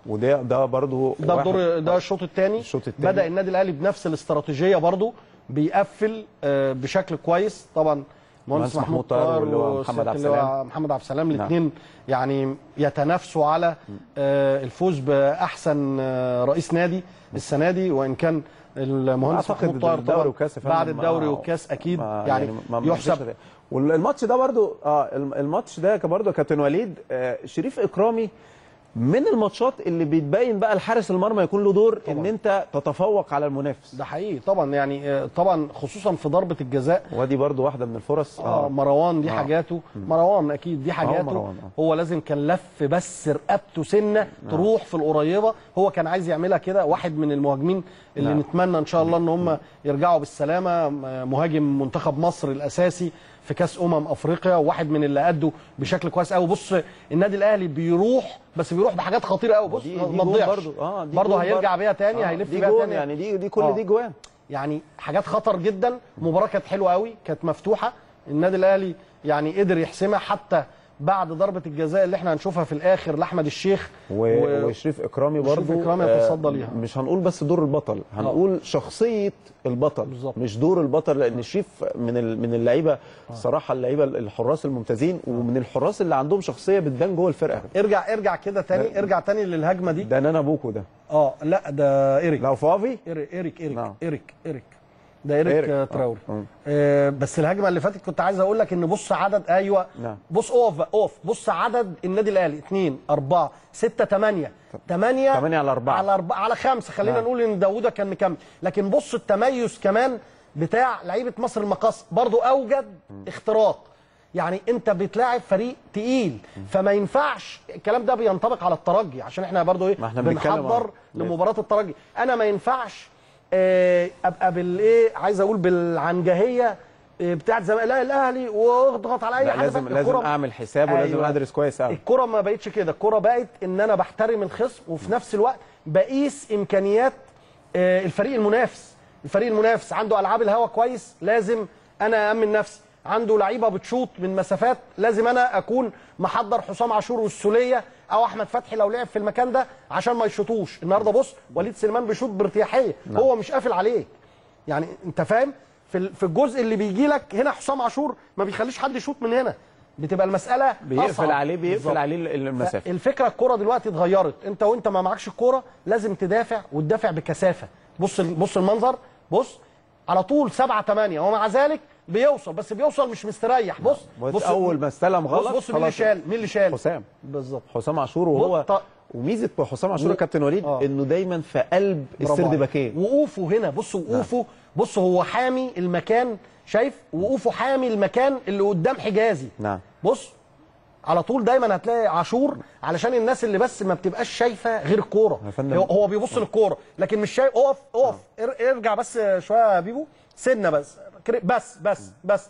وده ده برضو ده واحد- الدور ده الشوط الثاني الشوط التاني. بدا النادي الاهلي بنفس الاستراتيجيه برضو بيقفل آه، بشكل كويس طبعا مهندس مهندس محمود محمود طاهر طاهر واللي هو وسيادة محمد عبد اللواء السلام. محمد عبد السلام نعم. الاثنين يعني يتنافسوا على آه، الفوز باحسن آه، رئيس نادي السنه دي وان كان المهندس أعتقد محمود طاهر الدوري طبعا والكاس يا فندم بعد الدوري ما- والكاس اكيد ما- يعني, ما- ما يحسب فيش- والماتش ده برضو اه الم- الماتش ده كان برضو كابتن وليد آه شريف اكرامي من الماتشات اللي بتبين بقى الحارس المرمى يكون له دور ان انت تتفوق على المنافس ده حقيقي طبعا يعني آه، طبعا خصوصا في ضربه الجزاء ودي برضو واحده من الفرص اه مروان دي آه. حاجاته مروان اكيد دي حاجاته مروان، آه. هو لازم كان لف بس رقبته سنه تروح في القريبه هو كان عايز يعملها كده واحد من المهاجمين اللي نعم. نتمنى ان شاء الله ان هم يرجعوا بالسلامه م- مهاجم منتخب مصر الاساسي في كاس امم افريقيا وواحد من اللي ادوا بشكل كويس قوي بص النادي الاهلي بيروح بس بيروح بحاجات خطيره قوي بص دي- ما دي ما جون تضيعش برضو. آه، دي برضه جون هيرجع برضو. بيها تاني آه، هيلف دي بيها جون تاني يعني دي دي كل آه. دي جوان يعني حاجات خطر جدا مباراه كانت حلوه قوي كانت مفتوحه النادي الاهلي يعني قدر يحسمها حتى بعد ضربه الجزاء اللي احنا هنشوفها في الاخر لاحمد الشيخ و... وشريف اكرامي وشريف برضو إكرامي آه، يتصدى ليها. مش هنقول بس دور البطل هنقول شخصيه البطل بالظبط. مش دور البطل لان شريف من ال... من اللعيبه صراحه اللعيبه الحراس الممتازين ومن الحراس اللي عندهم شخصيه بتبان جوه الفرقه ارجع ارجع كده تاني ارجع تاني للهجمه دي ده نانا بوكو ده اه لا ده ايريك لو فافي ايريك ايريك ايريك نعم. ايريك, إيريك. ده ايريك, إيريك. آه، آه. تراوري مم. آه بس الهجمه اللي فاتت كنت عايز اقول لك ان بص عدد ايوه نعم. بص اقف بقى اقف بص عدد النادي الاهلي 2 4 6 8 8 تمانية على أربعة. على 4 على 5 خلينا نعم. نقول ان داوودة كان مكمل لكن بص التميز كمان بتاع لعيبه مصر المقاصه برضو اوجد اختراق يعني انت بتلاعب فريق تقيل فما ينفعش الكلام ده بينطبق على الترجي عشان احنا برضو ايه ما احنا بنتكلم بنحضر اه. لمباراه الترجي انا ما ينفعش آه، ابقى بالايه عايز اقول بالعنجهيه آه، بتاعت زمان لا الاهلي واضغط على اي لا حد لازم فات. لازم الكرة- اعمل حساب ولازم أيوة. ادرس كويس قوي الكره ما بقتش كده الكره بقت ان انا بحترم الخصم وفي نفس الوقت بقيس امكانيات آه، الفريق المنافس الفريق المنافس عنده العاب الهوا كويس لازم انا امن نفسي عنده لعيبه بتشوط من مسافات لازم انا اكون محضر حسام عاشور والسوليه او احمد فتحي لو لعب في المكان ده عشان ما يشوطوش النهارده بص وليد سليمان بيشوط بارتياحيه هو مش قافل عليك يعني انت فاهم في ال- في الجزء اللي بيجي لك هنا حسام عاشور ما بيخليش حد يشوط من هنا بتبقى المساله بيقفل أصعب. عليه بيقفل بالظبط. عليه ال- المسافه الفكره الكره دلوقتي اتغيرت انت وانت ما معكش الكوره لازم تدافع وتدافع بكثافه بص ال- بص المنظر بص على طول سبعة ثمانية ومع ذلك بيوصل بس بيوصل مش مستريح بص بص اول ما استلم بص غلط بص مين اللي خلاص. شال مين اللي شال حسام بالظبط حسام عاشور وهو بص- وميزه حسام عاشور يا كابتن وليد آه. انه دايما في قلب برافو السرد عليك. باكين وقوفه هنا بص وقوفه بص هو حامي المكان شايف وقوفه حامي المكان اللي قدام حجازي نعم بص على طول دايما هتلاقي عاشور علشان الناس اللي بس ما بتبقاش شايفه غير الكوره يا فندم. هو- هو بيبص للكوره لكن مش شايف اقف اقف ار- ارجع بس شويه يا بيبو سنه بس كري- بس بس بس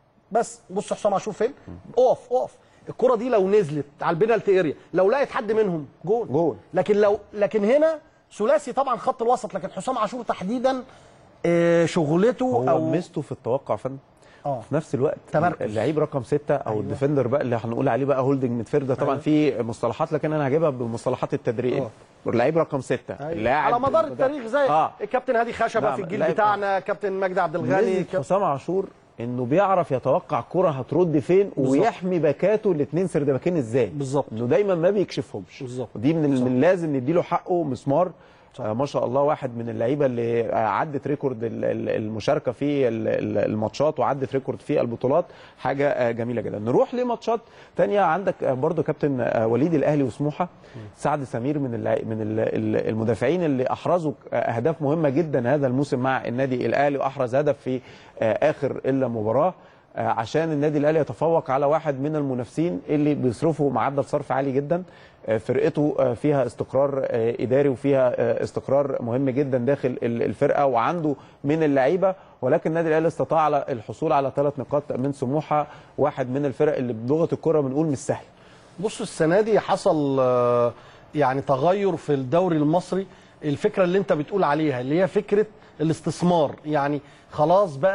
بس بص حسام عاشور فين اقف اقف الكره دي لو نزلت على البينالتي اريا لو لقيت حد منهم جول جول. لكن لو لكن هنا ثلاثي طبعا خط الوسط لكن حسام عاشور تحديدا آه، شغلته هو او ميزته في التوقع فن اه في نفس الوقت تمركز. اللعيب رقم ستة او أيوة. الديفندر بقى اللي هنقول عليه بقى هولدنج ميدفيلدر طبعا أيوة. في مصطلحات لكن انا هجيبها بمصطلحات التدريب آه. اللعيب رقم ستة أيوة. اللاعب على مدار ده- التاريخ زي اه الكابتن هادي خشبه نعم، في الجيل لاعب- بتاعنا كابتن مجدي عبد الغني ميزة كاب... حسام عاشور انه بيعرف يتوقع كرة هترد فين ويحمي باكاته الاثنين سرد باكين ازاي بالظبط. انه دايما ما بيكشفهمش بالظبط. ودي من ال- من لازم نديله حقه مسمار آه ما شاء الله واحد من اللعيبه اللي آه، عدت ريكورد ال- ال- المشاركه في ال- ال- الماتشات وعدت ريكورد في البطولات حاجه آه، جميله جدا نروح لماتشات تانية عندك آه، برضو كابتن آه، وليد الاهلي وسموحه سعد سمير من اللع- من ال- ال- المدافعين اللي احرزوا آه، اهداف مهمه جدا هذا الموسم مع النادي الاهلي واحرز هدف في آه، اخر الا مباراه آه، عشان النادي الاهلي يتفوق على واحد من المنافسين اللي بيصرفوا معدل صرف عالي جدا آه، فرقته آه، فيها استقرار آه، اداري وفيها آه، استقرار مهم جدا داخل ال- الفرقه وعنده من اللعيبه ولكن النادي الاهلي استطاع على الحصول على ثلاث نقاط من سموحه واحد من الفرق اللي بلغه الكره بنقول مش سهل بص السنه دي حصل آه، يعني تغير في الدوري المصري الفكره اللي انت بتقول عليها اللي هي فكره الاستثمار يعني خلاص بقى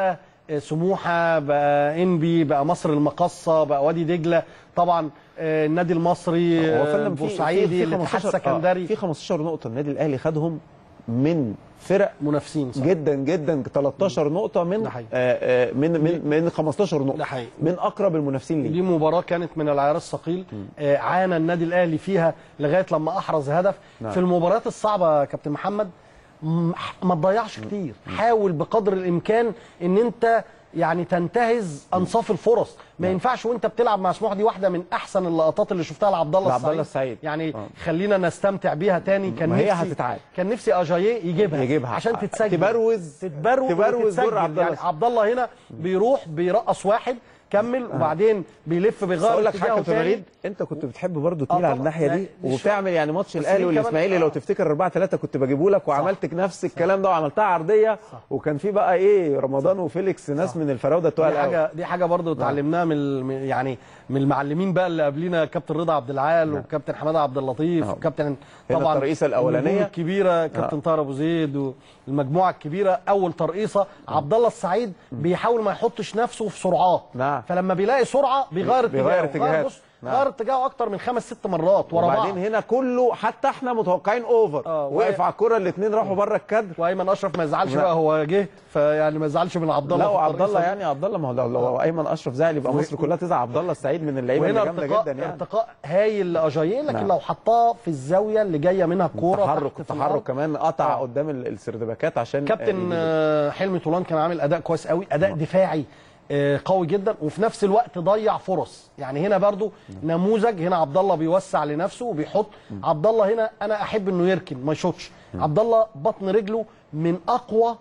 آه، سموحه بقى انبي بقى مصر المقصه بقى وادي دجله طبعا آه، النادي المصري هو آه، فندم في- بورسعيدي في- في الاتحاد 15 السكندري آه، في 15 نقطه النادي الاهلي خدهم من فرق منافسين صح. جدا جدا 13 نقطه من ده حقيقي. آه، آه، من من من 15 نقطه ده حقيقي. من اقرب المنافسين ليه دي مباراة كانت من العيار الثقيل آه، عانى النادي الأهلي فيها لغاية لما أحرز هدف نعم. في المباريات الصعبة يا كابتن محمد م- ما تضيعش كتير حاول بقدر الإمكان إن أنت يعني تنتهز انصاف الفرص ما ينفعش وانت بتلعب مع سموحه دي واحده من احسن اللقطات اللي شفتها لعبد الله لعبد الله السعيد السعيد. يعني آه. خلينا نستمتع بيها تاني كان ما هي نفسي هتتعاد. كان نفسي اجاييه يجيبها يجيبها. عشان تتسجل تبروز- تتبروز تبروز وتتسجل. دور عبد الله يعني السعيد. عبد الله هنا بيروح بيرقص واحد كمل وبعدين بيلف بس بيغير اقول لك حاجه اتجاهه كابتن تاني. وليد انت كنت بتحب برضه آه تميل على طبعاً. الناحيه لا، دي دي وبتعمل يعني ماتش بس الاهلي دي كمان- والاسماعيلي لو آه. تفتكر 4 3 كنت بجيبه لك وعملت نفس الكلام ده وعملتها عرضيه وكان في بقى ايه رمضان وفيليكس ناس من الفراوده دي التقال قوي حاجه دي حاجه برضه اتعلمناها من ال- من- يعني من المعلمين بقى اللي قبلينا كابتن رضا عبد العال وكابتن حماده عبد اللطيف آه. وكابتن هنا طبعا الترقيصة الأولانية. النجوم الكبيره كابتن طاهر ابو زيد والمجموعه الكبيره اول ترقيصه عبد الله السعيد بيحاول ما يحطش نفسه في سرعات نعم. فلما بيلاقي سرعه بيغير اتجاهه بيغير اتجاهاته. بص نعم. غير اتجاهه اكتر من خمس ست مرات ورا بعض وبعدين هنا كله حتى احنا متوقعين اوفر آه، وقف و- على الكره الاثنين راحوا بره الكادر وايمن اشرف ما يزعلش لا. بقى هو جه فيعني ما يزعلش من عبد الله لا في وعبد الترقيصة الله دي. يعني عبد الله ما هو لو- لو ايمن اشرف زعل يبقى مصر كلها تزعل عبد الله السعيد من اللعيبه وهنا اللي جامده ارتقاء جدا يعني ارتقاء هايل لاجاييه لكن نعم. لو حطاه في الزاويه اللي جايه منها الكوره تحرك تحت في التحرك الأرض. كمان قطع آه. قدام ال- السردباكات عشان كابتن آه، آه، حلمي طولان كان عامل اداء كويس قوي اداء دفاعي آه، قوي جدا وفي نفس الوقت ضيع فرص يعني هنا برضو نموذج هنا عبد الله بيوسع لنفسه وبيحط عبد الله هنا انا احب انه يركن ما يشوطش عبد الله بطن رجله من اقوى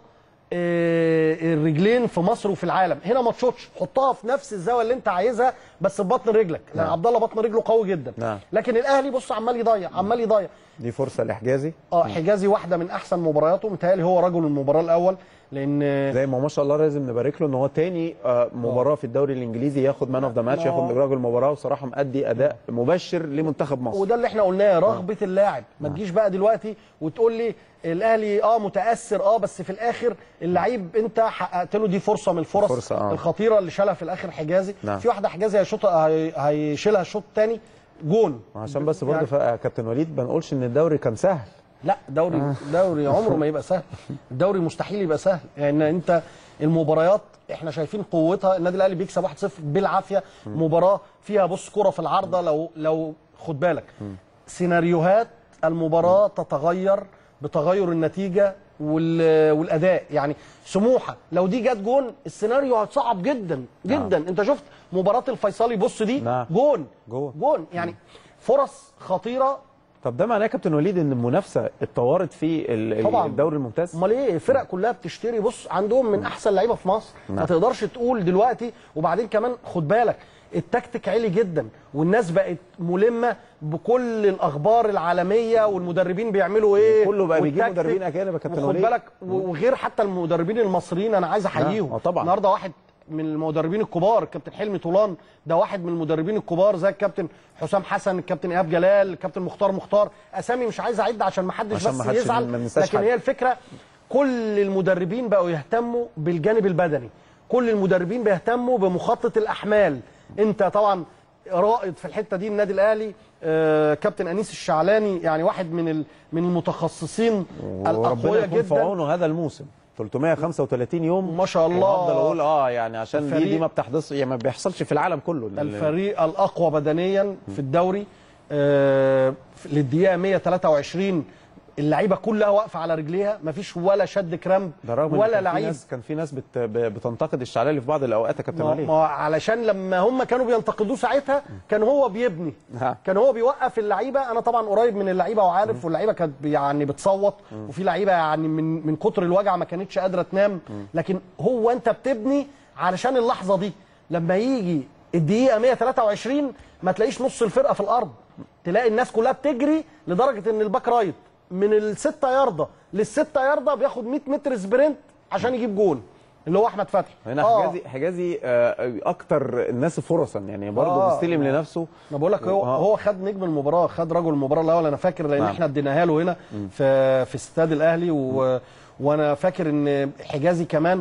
آه، الرجلين في مصر وفي العالم هنا ما تشوطش حطها في نفس الزاويه اللي انت عايزها بس ببطن رجلك لان نعم. عبد الله بطن رجله قوي جدا نعم. لكن الاهلي بص عمال يضيع عمال يضيع دي فرصه لحجازي اه حجازي واحده من احسن مبارياته متهيألي هو رجل المباراه الاول لان زي ما ما شاء الله لازم نبارك له ان هو تاني آه، مباراه في الدوري الانجليزي ياخد مان اوف ذا ماتش ما هو- ياخد راجل المباراه وصراحه مأدي اداء مبشر لمنتخب مصر وده اللي احنا قلناه رغبه اللاعب ما تجيش بقى دلوقتي وتقول لي الاهلي اه متاثر اه بس في الاخر اللعيب انت حققت له دي فرصه من الفرص فرصة، آه. الخطيره اللي شالها في الاخر حجازي نعم. في واحده حجازي هيشوطها هي- هيشيلها الشوط الثاني جون عشان بس برضه يعني- ف- آه، كابتن وليد ما نقولش ان الدوري كان سهل لا دوري دوري عمره ما يبقى سهل الدوري مستحيل يبقى سهل يعني انت المباريات احنا شايفين قوتها النادي الاهلي بيكسب 1-0 بالعافيه مباراه فيها بص كره في العارضه لو لو خد بالك سيناريوهات المباراه تتغير بتغير النتيجه وال- والاداء يعني سموحه لو دي جت جون السيناريو هتصعب جدا جدا انت شفت مباراه الفيصلي بص دي نعم. جون جون. جون يعني فرص خطيره طب ده معناه يا كابتن وليد ان المنافسه اتطورت في ال- ال- طبعاً. الدوري الممتاز امال ايه الفرق كلها بتشتري بص عندهم من احسن لعيبه في مصر ما نعم. تقدرش تقول دلوقتي وبعدين كمان خد بالك التكتيك عالي جدا والناس بقت ملمه بكل الاخبار العالميه والمدربين بيعملوا ايه كله بقى بيجيب والتكتيك. مدربين أجانب يا كابتن وخد وليد. بالك و- وغير حتى المدربين المصريين انا عايز احييهم آه، طبعاً. النهارده واحد من المدربين الكبار الكابتن حلمي طولان ده واحد من المدربين الكبار زي الكابتن حسام حسن الكابتن ايهاب جلال الكابتن مختار مختار اسامي مش عايز اعد عشان ما حدش عشان بس ما حدش- يزعل ما ننساش لكن حد. هي الفكره كل المدربين بقوا يهتموا بالجانب البدني كل المدربين بيهتموا بمخطط الاحمال انت طبعا رائد في الحته دي النادي الاهلي آه كابتن انيس الشعلاني يعني واحد من ال- من المتخصصين وربنا الاقوياء يكون في جدا عونه هذا الموسم 335 يوم ما شاء الله. وافضل اقول اه يعني عشان دي الفريق- دي ما بتحدث يعني ما بيحصلش في العالم كله ده الفريق الاقوى بدنيا في الدوري آه للدقيقه 123 اللعيبه كلها واقفه على رجليها مفيش ولا شد كرامب ده رغم إن ولا كان في لعيب ناس كان في ناس بت ب- بتنتقد الشعلالي في بعض الاوقات يا كابتن ما وليد ما علشان لما هم كانوا بينتقدوه ساعتها كان هو بيبني ها. كان هو بيوقف اللعيبه انا طبعا قريب من اللعيبه وعارف واللعيبه كانت بي- يعني بتصوت وفي لعيبه يعني من من كتر الوجع ما كانتش قادره تنام لكن هو انت بتبني علشان اللحظه دي لما يجي الدقيقه 123 ما تلاقيش نص الفرقه في الارض تلاقي الناس كلها بتجري لدرجه ان الباك رايت من الستة ياردة للستة ياردة بياخد 100 متر سبرنت عشان يجيب جول اللي هو احمد فتحي هنا آه. حجازي حجازي آه، اكتر الناس فرصا يعني برضه آه. بيستلم لنفسه انا بقول لك هو آه. هو خد نجم المباراه خد رجل المباراه الاول انا فاكر لان نعم. احنا اديناها له هنا في في استاد الاهلي و... وانا فاكر ان حجازي كمان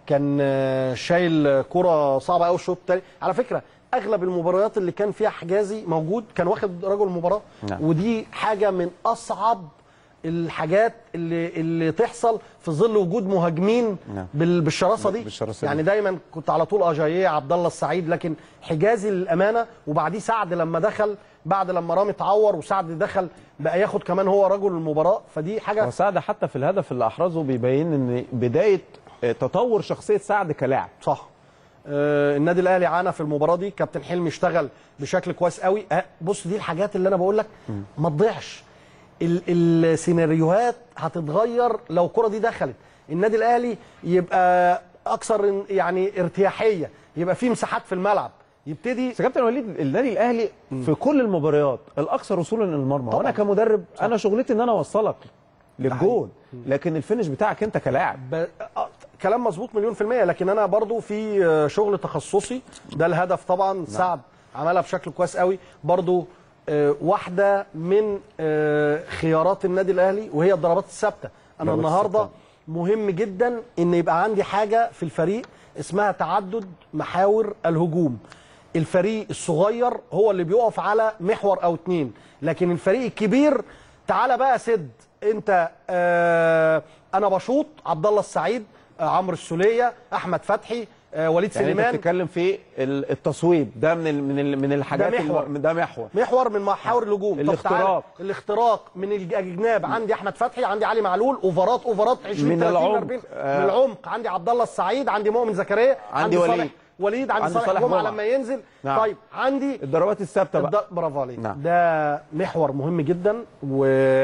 كان آه، شايل كرة صعبة قوي الشوط الثاني على فكرة اغلب المباريات اللي كان فيها حجازي موجود كان واخد رجل المباراة نعم. ودي حاجة من اصعب الحاجات اللي اللي تحصل في ظل وجود مهاجمين نعم. بال- بالشراسه دي بالشراسة دي. يعني دايما كنت على طول اجاييه عبد الله السعيد لكن حجازي للامانه وبعديه سعد لما دخل بعد لما رامي اتعور وسعد دخل بقى ياخد كمان هو رجل المباراه فدي حاجه وسعد حتى في الهدف اللي احرزه بيبين ان بدايه آه، تطور شخصيه سعد كلاعب صح آه النادي الاهلي عانى في المباراه دي كابتن حلمي اشتغل بشكل كويس قوي آه بص دي الحاجات اللي انا بقول لك ما تضيعش ال- السيناريوهات هتتغير لو الكره دي دخلت النادي الاهلي يبقى اكثر يعني ارتياحيه يبقى في مساحات في الملعب يبتدي بس يا كابتن وليد النادي الاهلي في كل المباريات الاكثر وصولا للمرمى وانا طبعاً. كمدرب انا شغلتي ان انا اوصلك للجون لكن الفينش بتاعك انت كلاعب ب... آه، كلام مظبوط مليون في المية لكن أنا برضو في آه، شغل تخصصي ده الهدف طبعا سعد عملها بشكل كويس قوي برضو آه، واحدة من آه، خيارات النادي الأهلي وهي الضربات الثابتة أنا ضربات النهاردة الثابتة. مهم جدا إن يبقى عندي حاجة في الفريق اسمها تعدد محاور الهجوم الفريق الصغير هو اللي بيقف على محور أو اتنين لكن الفريق الكبير تعالى بقى سد انت آه انا بشوط عبد الله السعيد آه عمرو السوليه احمد فتحي آه وليد يعني انت سليمان بتتكلم في ال- التصويب ده من ال- من ال- من الحاجات ده محور. الم- ده محور محور من محاور الهجوم طب الاختراق. تعالى، الاختراق من الج- الجناب عندي احمد فتحي عندي علي معلول اوفرات اوفرات 20 من 30 العمق. 40 آه. من العمق عندي عبد الله السعيد عندي مؤمن زكريا عندي صالح وليد. وليد عندي, عندي صالح, صالح جمعه جمعة. لما ينزل نعم. طيب عندي الضربات الثابته بقى ده برافو عليك نعم. ده محور مهم جدا و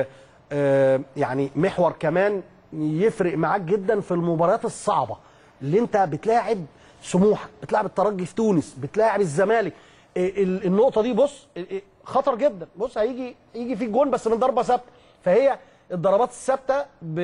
آه، يعني محور كمان يفرق معاك جدا في المباريات الصعبه اللي انت بتلاعب سموحه بتلاعب الترجي في تونس بتلاعب الزمالك آه، ال- النقطه دي بص آه، آه، خطر جدا بص هيجي يجي فيك جون بس من ضربه ثابته فهي الضربات الثابته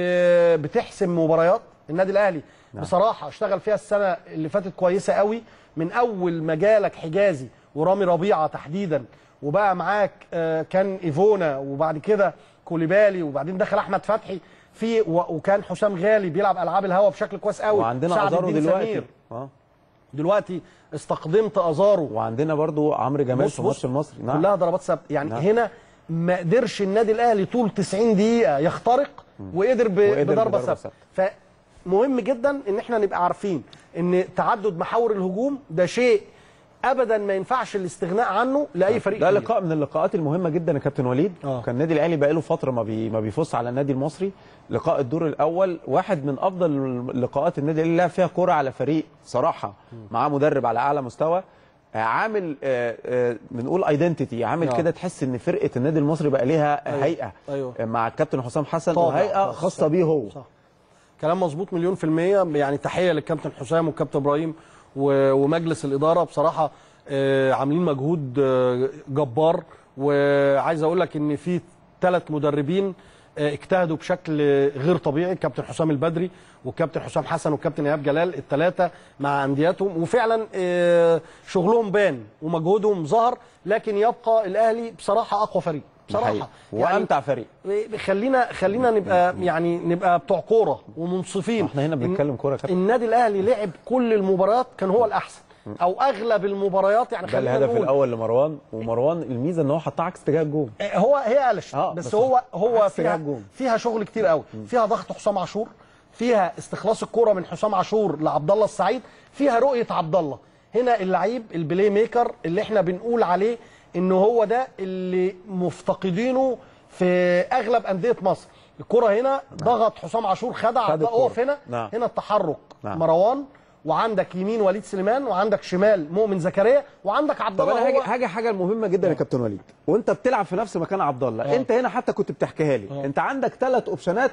ب- بتحسم مباريات النادي الاهلي نعم. بصراحه اشتغل فيها السنه اللي فاتت كويسه قوي من اول ما جالك حجازي ورامي ربيعه تحديدا وبقى معاك آه، كان ايفونا وبعد كده كوليبالي وبعدين دخل احمد فتحي في و- وكان حسام غالي بيلعب العاب الهوا بشكل كويس قوي وعندنا سعد ازارو الدين دلوقتي سمير. اه دلوقتي استقدمت ازارو وعندنا برضو عمرو جمال بص في بص ماتش المصري نعم كلها ضربات ثابته يعني نعم. هنا ما قدرش النادي الاهلي طول 90 دقيقه يخترق وقدر, ب... وقدر بضربه بضربة ثابته ثابتة. فمهم جدا ان احنا نبقى عارفين ان تعدد محاور الهجوم ده شيء ابدا ما ينفعش الاستغناء عنه لاي فريق ده كبير. لقاء من اللقاءات المهمه جدا يا كابتن وليد آه. كان النادي الاهلي بقاله فتره ما بي ما بيفوز على النادي المصري لقاء الدور الاول واحد من افضل لقاءات النادي الاهلي اللي لعب فيها كوره على فريق صراحه معاه مدرب على اعلى مستوى آه، عامل آه، آه، بنقول ايدنتيتي عامل آه. كده تحس ان فرقه النادي المصري بقى ليها أيوة. هيئه أيوة. آه، مع الكابتن حسام حسن طابع وهيئه خاص. خاصه بيه هو صح كلام مظبوط مليون في المية يعني تحية للكابتن حسام والكابتن إبراهيم و- ومجلس الإدارة بصراحة آه، عاملين مجهود آه، جبار وعايز أقول لك إن في ثلاث مدربين آه، اجتهدوا بشكل غير طبيعي الكابتن حسام البدري والكابتن حسام حسن والكابتن ايهاب جلال الثلاثه مع اندياتهم وفعلا آه، شغلهم بان ومجهودهم ظهر لكن يبقى الاهلي بصراحه اقوى فريق بصراحه الحقيقة. وامتع فريق خلينا خلينا نبقى يعني نبقى بتوع كوره ومنصفين احنا هنا بنتكلم كورة يا كابتن. النادي الاهلي لعب كل المباريات كان هو الاحسن او اغلب المباريات يعني ده خلينا الهدف نقول الاول لمروان ومروان الميزه ان هو حطها عكس اتجاه الجول آه، هو هي قلش آه، بس, بس هو هو عكس فيها الجون. فيها شغل كتير قوي فيها ضغط حسام عاشور فيها استخلاص الكرة من حسام عاشور لعبد الله السعيد فيها رؤيه عبد الله هنا اللعيب البلاي ميكر اللي احنا بنقول عليه ان هو ده اللي مفتقدينه في اغلب انديه مصر الكرة هنا ضغط حسام عاشور خدع خد عبد الله اقف الكرة. هنا نعم. هنا التحرك نعم. مروان وعندك يمين وليد سليمان وعندك شمال مؤمن زكريا وعندك عبد طب الله انا هاجي هو حاجه حاجه مهمه جدا يا كابتن وليد وانت بتلعب في نفس مكان عبد الله آه. انت هنا حتى كنت بتحكيها لي آه. انت عندك ثلاث اوبشنات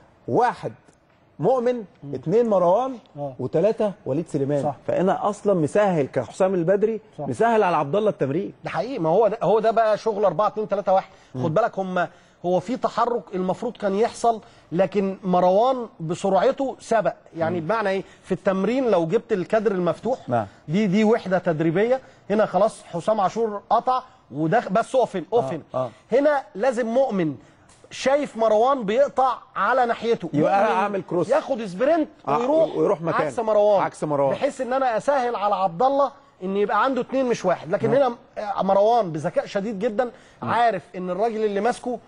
واحد مؤمن اثنين مروان آه. وثلاثه وليد سليمان صح. فانا اصلا مسهل كحسام البدري صح. مسهل على عبد الله التمرين ده حقيقي ما هو ده هو ده بقى شغل 4 2 3 1 خد بالك هم هو في تحرك المفروض كان يحصل لكن مروان بسرعته سبق يعني بمعنى ايه في التمرين لو جبت الكادر المفتوح نعم. دي دي وحده تدريبيه هنا خلاص حسام عاشور قطع وده بس اقف هنا اقف آه، هنا آه. هنا لازم مؤمن شايف مروان بيقطع على ناحيته يبقى أنا ممكن أعمل كروس. ياخد سبرنت آه، ويروح ويروح مكانه. عكس مروان عكس مروان. بحيث ان انا اسهل على عبد الله ان يبقى عنده اتنين مش واحد لكن هنا مروان بذكاء شديد جدا عارف ان الراجل اللي ماسكه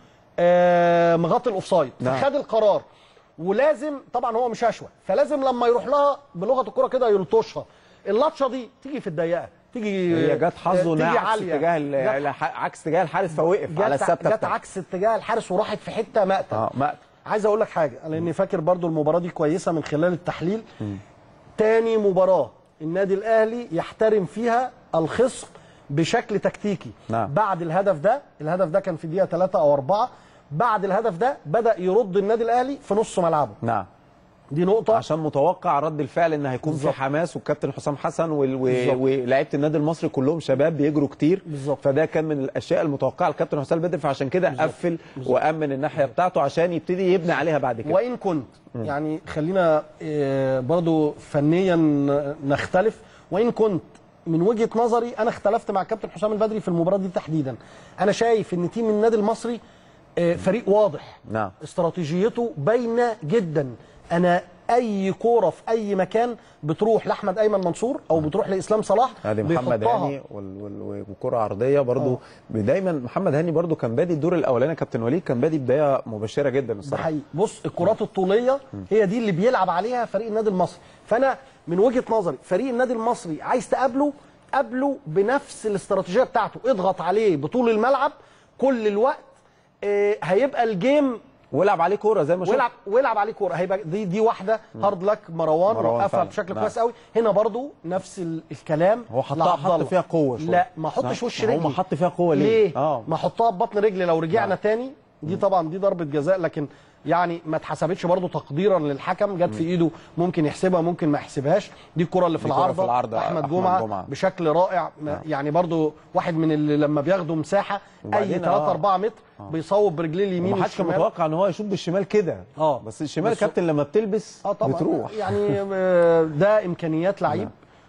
آه، مغطي الاوفسايد نعم. فخد القرار ولازم طبعا هو مش هشوه فلازم لما يروح لها بلغه الكره كده يلطشها اللطشه دي تيجي في الضيقه تيجي هي جت حظه تيجي انها عكس عالية. اتجاه ال- جت- عكس اتجاه الحارس فوقف على جت, الثابته جت بتاعته. عكس اتجاه الحارس وراحت في حته مقتل اه مقتل عايز اقول لك حاجه لاني فاكر برضو المباراه دي كويسه من خلال التحليل تاني مباراه النادي الاهلي يحترم فيها الخصم بشكل تكتيكي نعم. بعد الهدف ده الهدف ده كان في دقيقه 3 او 4 بعد الهدف ده بدا يرد النادي الاهلي في نص ملعبه نعم دي نقطه عشان متوقع رد الفعل ان هيكون في بالظبط. حماس والكابتن حسام حسن وال- و- بالظبط. ولاعيبه النادي المصري كلهم شباب بيجروا كتير بالظبط. فده كان من الاشياء المتوقعه الكابتن حسام البدري فعشان كده قفل وامن الناحيه بتاعته عشان يبتدي يبني عليها بعد كده وان كنت يعني خلينا آه، برضو فنيا نختلف وان كنت من وجهه نظري انا اختلفت مع كابتن حسام البدري في المباراه دي تحديدا انا شايف ان تيم النادي المصري آه، فريق واضح نعم. استراتيجيته باينه جدا انا اي كوره في اي مكان بتروح لاحمد ايمن منصور او بتروح لاسلام صلاح ادي محمد بيحطها. هاني وال- وال- وكره عرضيه برضو دايما محمد هاني برضو كان بادي الدور الاولاني كابتن وليد كان بادي بدايه مبشره جدا ده الصراحه حقيقي بص الكرات الطوليه هي دي اللي بيلعب عليها فريق النادي المصري فانا من وجهه نظري فريق النادي المصري عايز تقابله قابله بنفس الاستراتيجيه بتاعته اضغط عليه بطول الملعب كل الوقت آه، هيبقى الجيم والعب عليه كوره زي ما شفت والعب والعب عليه كوره هيبقى دي دي واحده هارد لك مروان مروان وقفها فعلا. بشكل نعم. كويس قوي هنا برضو نفس ال- الكلام هو حطها لعبد حط الله. فيها قوه شويه لا ما احطش نعم. وش ما رجلي هو ما حط فيها قوه ليه؟ ليه؟ اه ما احطها ببطن رجلي لو رجعنا نعم. تاني دي طبعا دي ضربه جزاء لكن يعني ما اتحسبتش برضو تقديرا للحكم جت في ايده ممكن يحسبها ممكن ما يحسبهاش دي الكره اللي في دي كرة العارضه في العارضة، احمد أحمد جمعه, جمعة. بشكل رائع ما- يعني برضو واحد من اللي لما بياخدوا مساحه اي وبعدين 3 آه. 4 متر بيصوب برجليه اليمين ما حدش كان والشمال متوقع ان هو يشوط بالشمال كده آه. بس الشمال بس- كابتن لما بتلبس اه طبعا بتروح يعني آه، ده امكانيات لعيب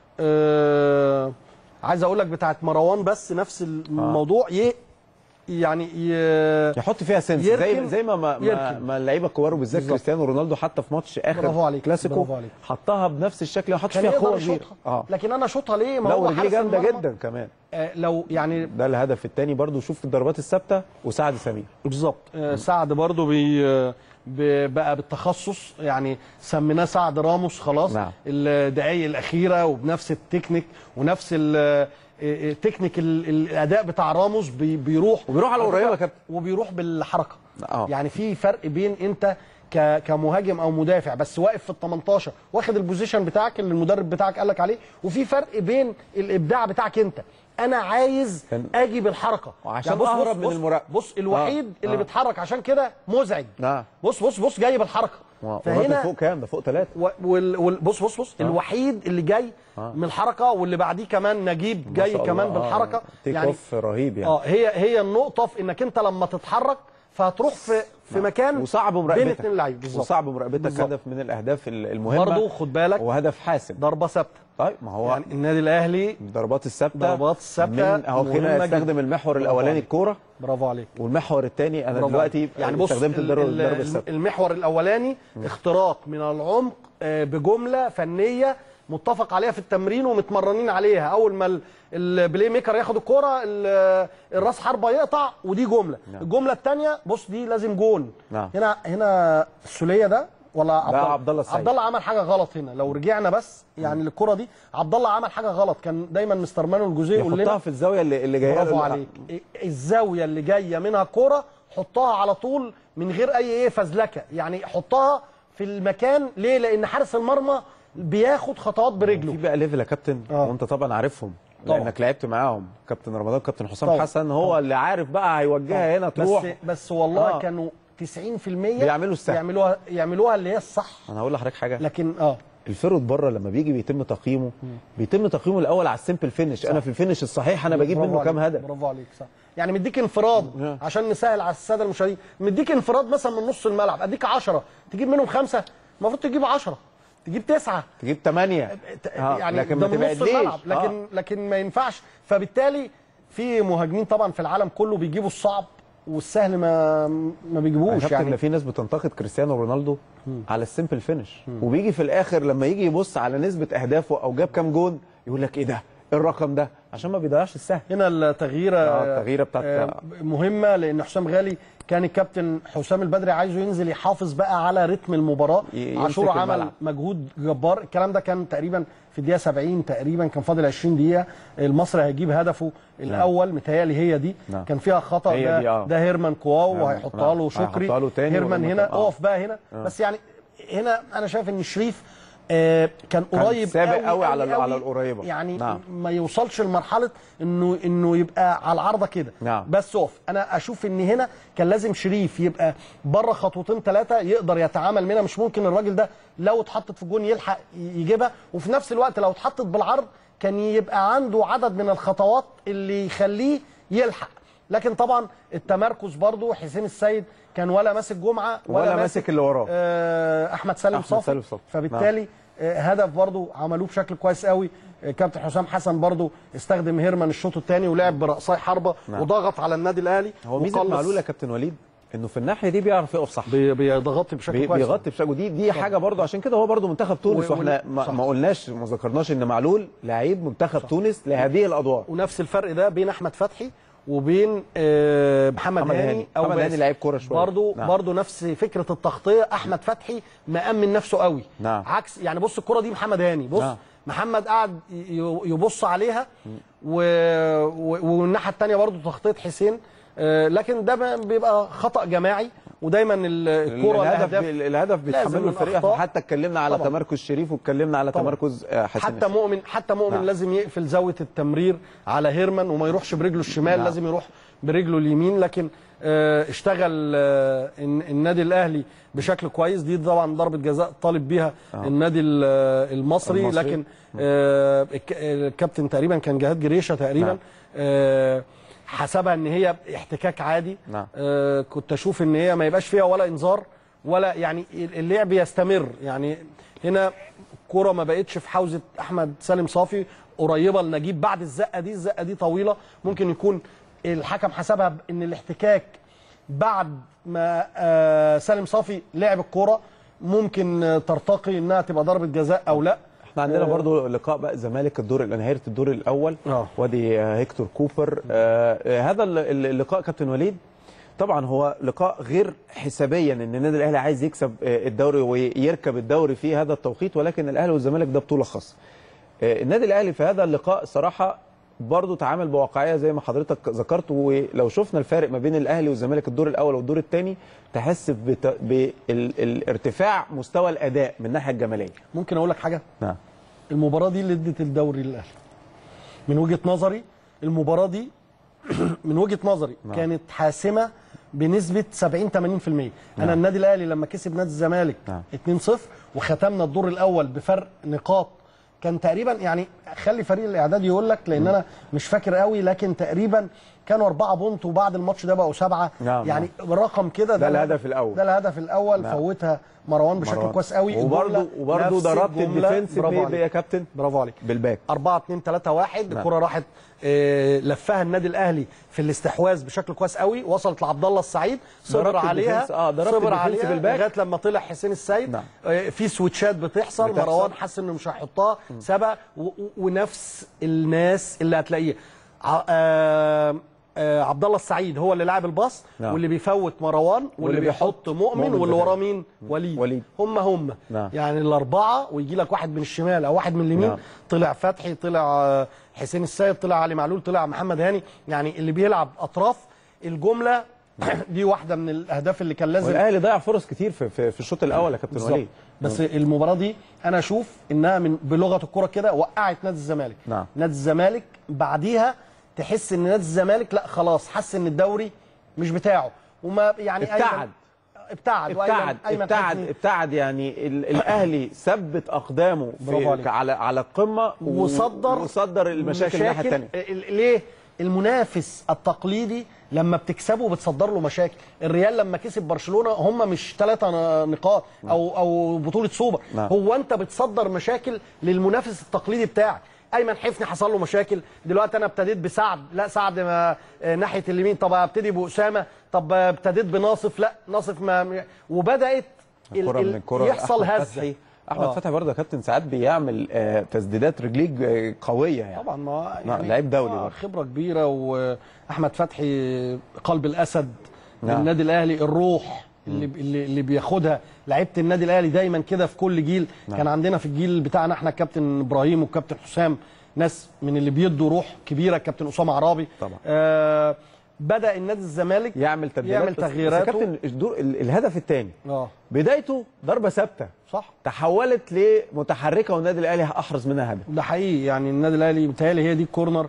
آه عايز اقول لك بتاعت مروان بس نفس الموضوع ي يعني ي- يحط فيها سنس يركن- زي زي ما ما, ما, يركن. ما اللعيبه الكبار وبالذات بالظبط. كريستيانو رونالدو حتى في ماتش اخر برافو عليك، كلاسيكو برافو عليك. حطها بنفس الشكل ما حطش كان فيها يقدر قوه كبيره يشوطها اه لكن انا اشوطها ليه ما لا هو ورجليه حارس جامده المرمى. جدا كمان آه لو يعني ده الهدف الثاني برضو شوف الضربات الثابته وسعد سمير بالظبط آه سعد برضو بي آه، ب- بقى بالتخصص يعني سميناه سعد راموس خلاص نعم. الدقايق الاخيره وبنفس التكنيك ونفس ال- آه، آه، تكنيك ال- الاداء بتاع راموس بي- بيروح وبيروح على القريبة يا كابتن. وبيروح بالحركه آه. يعني في فرق بين انت ك- كمهاجم او مدافع بس واقف في ال 18 واخد البوزيشن بتاعك اللي المدرب بتاعك قال لك عليه وفي فرق بين الابداع بتاعك انت انا عايز كان- اجي بالحركه وعشان بص- أهرب بص- من المراقبة. بص الوحيد آه. اللي آه. بيتحرك عشان كده مزعج نعم بص بص بص جاي بالحركه فهنا فوق كام ده فوق ثلاثه و- وال... وال... بص بص بص الوحيد اللي جاي من الحركه واللي بعديه كمان نجيب ما جاي شاء كمان الله. آه. بالحركه تيك يعني اوف رهيب يعني اه هي هي النقطه في انك انت لما تتحرك فهتروح في في مكان وصعب بين مراقبتك اتنين لعيب بالظبط وصعب مراقبتك بالظبط. هدف من الاهداف ال- المهمه برضه خد بالك وهدف حاسم ضربه ثابته طيب ما هو يعني النادي الاهلي الضربات الثابته ضربات الثابتة من اهو مهمة هنا جداً. استخدم المحور برافو الاولاني عليك. الكوره برافو عليك والمحور الثاني انا برافو دلوقتي عليك. يعني بص استخدمت ال- الضرب ال- الضرب الثابت المحور الاولاني اختراق من العمق آه، بجمله فنيه متفق عليها في التمرين ومتمرنين عليها اول ما ال- البلاي ميكر ياخد الكوره ال- الراس حربه يقطع ودي جمله نعم. الجمله الثانيه بص دي لازم جون نعم. هنا هنا السوليه ده ولا عبد الله عبد الله السعيد. عبد الله عمل حاجه غلط هنا لو رجعنا بس يعني للكره دي عبد الله عمل حاجه غلط كان دايما مستر مانو الجوزيه يقول لنا يحطها في الزاويه اللي, اللي جايه برافو له. عليك الزاويه اللي جايه منها كوره حطها على طول من غير اي ايه فزلكه يعني حطها في المكان ليه لان حارس المرمى بياخد خطوات في برجله بقى ليفل يا كابتن آه. وانت طبعا عارفهم طبعا. لانك لعبت معاهم كابتن رمضان كابتن حسام طبعا. حسن هو اللي عارف بقى هيوجهها هنا تروح بس بس والله آه. كانوا 90% بيعملوا السهل. يعملوها يعملوها اللي هي الصح انا هقول لحضرتك حاجه لكن اه الفرود بره لما بيجي بيتم تقييمه بيتم تقييمه الاول على السمبل فينش انا في الفينش الصحيح انا بجيب برافو منه كام عليك، هدف برافو عليك صح يعني مديك انفراد نعم. عشان نسهل على الساده المشاهدين مديك انفراد مثلا من نص الملعب اديك 10 تجيب منهم خمسه المفروض تجيب 10 تجيب تسعه تجيب 8 يعني لكن ده ما من نص تبعدليش الملعب لكن آه. آه. لكن ما ينفعش فبالتالي في مهاجمين طبعا في العالم كله بيجيبوا الصعب والسهل ما ما بيجيبوش يعني يعني في ناس بتنتقد كريستيانو رونالدو على السيمبل فينش وبيجي في الاخر لما يجي يبص على نسبه اهدافه او جاب كام جون يقول لك ايه ده إيه الرقم ده عشان ما بيضيعش السهل هنا التغييره آه، التغييره بتاعت آه، مهمه لان حسام غالي كان الكابتن حسام البدري عايزه ينزل يحافظ بقى على رتم المباراه ي- يمسك عاشور عمل الملعب. مجهود جبار الكلام ده كان تقريبا في الدقيقه 70 تقريبا كان فاضل 20 دقيقه المصري هيجيب هدفه الاول متهيألي هي دي نعم. كان فيها خطا هي ده, دي، آه. ده هيرمان كواو نعم، وهيحطها نعم. له شكري هيحطها له تاني هيرمان ولما هنا كان- آه. اقف بقى هنا بس يعني هنا انا شايف ان شريف آه، كان كان قريب سابق قوي قوي على ال- قوي على القريبة. يعني نعم. ما يوصلش لمرحله انه انه يبقى على العارضه كده نعم. بس اقف انا اشوف ان هنا كان لازم شريف يبقى بره خطوتين ثلاثه يقدر يتعامل منها مش ممكن الراجل ده لو اتحطت في الجون يلحق يجيبها وفي نفس الوقت لو اتحطت بالعرض كان يبقى عنده عدد من الخطوات اللي يخليه يلحق لكن طبعا التمركز برضو حسين السيد كان ولا ماسك جمعه ولا ماسك اللي وراه. آه، احمد سالم أحمد صافي سالم صافي. فبالتالي آه، هدف برضو عملوه بشكل كويس قوي آه، كابتن حسام حسن برضو استخدم هيرمان الشوط الثاني ولعب برأساي حربه نعم. وضغط على النادي الاهلي هو ميزه وقلص. معلول يا كابتن وليد انه في الناحيه دي بيعرف يقف صح بي- بيضغط بشكل بي- كويس بيغطي بشكل ودي دي حاجه برضه عشان كده هو برضه منتخب تونس و- واحنا و- ما, صح. ما قلناش ما ذكرناش ان معلول لعيب منتخب تونس لهذه الادوار ونفس الفرق ده بين احمد فتحي وبين آه، محمد محمد هاني هاني. او محمد هاني باسم. لعيب كورة شوية. برضو نعم. برضو نفس فكره التغطيه احمد فتحي مأمن نفسه قوي نعم. عكس يعني بص الكره دي محمد هاني بص نعم. محمد قعد ي- يبص عليها و... و... والناحيه الثانيه برضو تغطيه حسين آه، لكن ده ب- بيبقى خطا جماعي ودايما ال- الكره الهدف الاهداف بي- الهدف بيتحمله لازم الفريق الأخطاء. حتى اتكلمنا على طبعاً. تمركز شريف واتكلمنا على طبعاً. تمركز آه، حسين حتى الشيخ. مؤمن حتى مؤمن نعم. لازم يقفل زاويه التمرير على هيرمان وما يروحش برجله الشمال نعم. لازم يروح برجله اليمين لكن آه، اشتغل آه، الن- النادي الاهلي بشكل كويس دي طبعا ضربه جزاء طالب بيها النادي ال- آه، المصري, المصري. لكن آه، الك- الكابتن تقريبا كان جهاد جريشه تقريبا نعم. آه، حسبها ان هي احتكاك عادي نعم. آه، كنت اشوف ان هي ما يبقاش فيها ولا انذار ولا يعني اللعب يستمر يعني هنا كرة ما بقتش في حوزه احمد سالم صافي قريبه لنجيب بعد الزقه دي الزقه دي طويله ممكن يكون الحكم حسبها ان الاحتكاك بعد ما آه، سالم صافي لعب الكرة ممكن آه، ترتقي انها تبقى ضربه جزاء او لا احنا عندنا برضو لقاء بقى الزمالك الدور نهايه الدور الاول آه. وادي آه، هيكتور كوبر آه آه، هذا ال- ال- اللقاء كابتن وليد طبعا هو لقاء غير حسابيا ان النادي الاهلي عايز يكسب آه، الدوري ويركب الدوري في هذا التوقيت ولكن الاهلي والزمالك ده بطوله خاصه آه، النادي الاهلي في هذا اللقاء صراحه برضه تعامل بواقعيه زي ما حضرتك ذكرت ولو شفنا الفارق ما بين الاهلي والزمالك الدور الاول والدور الثاني تحس بت- بالارتفاع مستوى الاداء من الناحيه الجماليه ممكن اقول لك حاجه نعم المباراة دي اللي ادت الدوري للاهلي. من وجهة نظري المباراة دي من وجهة نظري نعم. كانت حاسمة بنسبة 70 80%. انا النادي الاهلي لما كسب نادي الزمالك نعم. 2-0 وختمنا الدور الاول بفرق نقاط كان تقريبا يعني خلي فريق الاعداد يقول لك لان انا مش فاكر قوي لكن تقريبا كانوا أربعة بونت وبعد الماتش ده بقوا سبعة نعم، يعني رقم كده ده الهدف الأول. ده الهدف الاول نعم. فوتها مروان بشكل مروان. كويس قوي وبرضه الجملة وبرضه نفس ضربت الجملة. الديفنس برافو ب- عليك. يا كابتن برافو عليك بالباك 4 2 3 1 نعم. الكره راحت آه، لفها النادي الاهلي في الاستحواذ بشكل كويس قوي وصلت لعبد الله السعيد صبر ضربت عليها الديفنس- آه، ضربت صبر الديفنس عليها بالباك. لغايه لما طلع حسين السيد نعم. آه، في سويتشات بتحصل, بتحصل. مروان حس انه مش هيحطها سبق و- و- ونفس الناس اللي هتلاقيها ع- آه، آه، عبد الله السعيد هو اللي لاعب الباص نعم. واللي بيفوت مروان واللي, واللي بيحط مؤمن, مؤمن واللي زكريا. وراه مين وليد وليد. هم هم نعم. يعني الاربعه ويجي لك واحد من الشمال او واحد من اليمين نعم. طلع فتحي طلع آه، حسين السيد طلع علي معلول طلع محمد هاني يعني اللي بيلعب اطراف الجمله دي واحده من الاهداف اللي كان لازم والاهلي ضيع فرص كتير في في, في الشوط الاول يا كابتن بالظبط. وليد بس المباراه دي انا اشوف انها من بلغه الكره كده وقعت نادي الزمالك نعم. نادي الزمالك بعديها تحس ان نادي الزمالك لا خلاص حس ان الدوري مش بتاعه وما يعني أيمن- ابتعد. ابتعد ابتعد وأيمن- أيمن ابتعد حفني ابتعد يعني ال- الاهلي ثبت اقدامه برافو في عليك. على على القمه و- وصدر وصدر المشاكل الناحيه الثانيه ال- ليه المنافس التقليدي لما بتكسبه بتصدر له مشاكل الريال لما كسب برشلونه هم مش ثلاثة نقاط او او بطوله سوبر نعم. هو انت بتصدر مشاكل للمنافس التقليدي بتاعك ايمن حفني حصل له مشاكل دلوقتي انا ابتديت بسعد لا سعد ما آه، ناحيه اليمين طب ابتدي باسامه طب آه، ابتديت بناصف لا ناصف ما وبدات ال- كرة من ال- الكرة يحصل أحمد هزه فتحي احمد آه. فتحي برضه يا كابتن ساعات بيعمل آه، تسديدات رجليه آه، قويه يعني طبعا ما نعم، لعيب دولي آه، برضه. خبره كبيره واحمد فتحي قلب الاسد نعم. النادي الاهلي الروح اللي اللي, اللي بياخدها لعيبه النادي الاهلي دايما كده في كل جيل نعم. كان عندنا في الجيل بتاعنا احنا الكابتن ابراهيم والكابتن حسام ناس من اللي بيدوا روح كبيره الكابتن اسامه عرابي طبعا. آه بدا النادي الزمالك يعمل تبديلات يعمل بس- بس يا تغييراته. كابتن الدور ال- الهدف الثاني اه بدايته ضربه ثابته صح تحولت لمتحركه والنادي الاهلي احرز منها هدف ده حقيقي يعني النادي الاهلي متهيألي هي دي الكورنر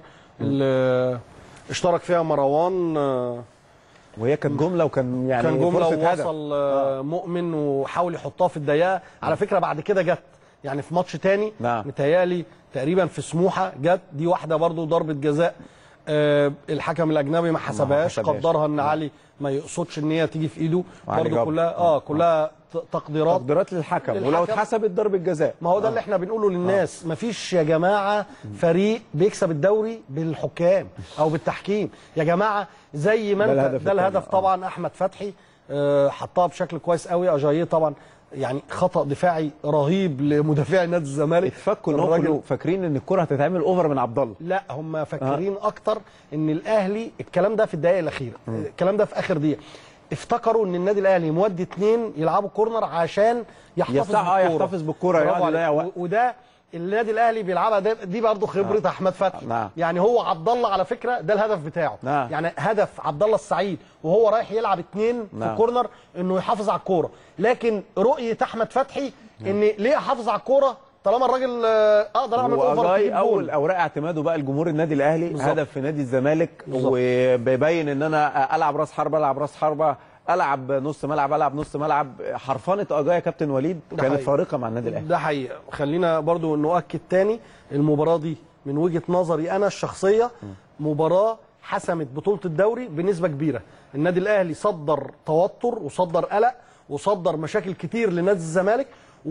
اللي اشترك فيها مروان آه وهي كانت جمله وكان يعني كان جمله فرصة هدف. ووصل آه مؤمن وحاول يحطها في الضيقه على فكره بعد كده جت يعني في ماتش تاني نعم. متهيألي تقريبا في سموحه جت دي واحده برضو ضربه جزاء آه الحكم الاجنبي ما حسبهاش حسبهاش. قدرها ان علي ما يقصدش ان هي تيجي في ايده وعلي برضو جبر. كلها اه كلها ت- تقديرات تقديرات للحكم ولو للحكم. اتحسبت ضربه جزاء ما هو ده اللي احنا بنقوله للناس مفيش يا جماعه فريق بيكسب الدوري بالحكام او بالتحكيم يا جماعه زي ما ده انت الهدف ده الهدف التاني. طبعا احمد فتحي آه، حطها بشكل كويس قوي اجاييه طبعا يعني خطا دفاعي رهيب لمدافعي نادي الزمالك اتفكوا ان هم الراجل- كانوا فاكرين ان الكره هتتعمل اوفر من عبد الله لا هم فاكرين اكتر ان الاهلي الكلام ده في الدقائق الاخيره الكلام ده في اخر دقيقه افتكروا ان النادي الاهلي مودي اتنين يلعبوا كورنر عشان يحتفظ يفتح- آه، بالكوره يحتفظ بالكرة، برافو يقعد يضيع عليك. وقت. و- وده النادي الاهلي بيلعبها ده دي برضه خبره احمد فتحي نعم. يعني هو عبد الله على فكره ده الهدف بتاعه نعم. يعني هدف عبد الله السعيد وهو رايح يلعب اتنين في نعم. الكورنر انه يحافظ على الكوره لكن رؤيه احمد فتحي ان ليه احافظ على الكوره طالما الراجل آه، اقدر اعمل اوفر واجاي تجيب اول جول. اوراق اعتماده بقى لجمهور النادي الاهلي بالظبط. هدف في نادي الزمالك بالظبط. وبيبين ان انا العب راس حربه العب راس حربه العب نص ملعب العب نص ملعب حرفنه اجاي كابتن وليد ده كانت حقيقي. فارقه مع النادي الاهلي ده حقيقة خلينا برضو نؤكد تاني المباراة دي من وجهة نظري أنا الشخصية مباراة حسمت بطولة الدوري بنسبة كبيرة النادي الأهلي صدر توتر وصدر قلق وصدر مشاكل كتير لنادي الزمالك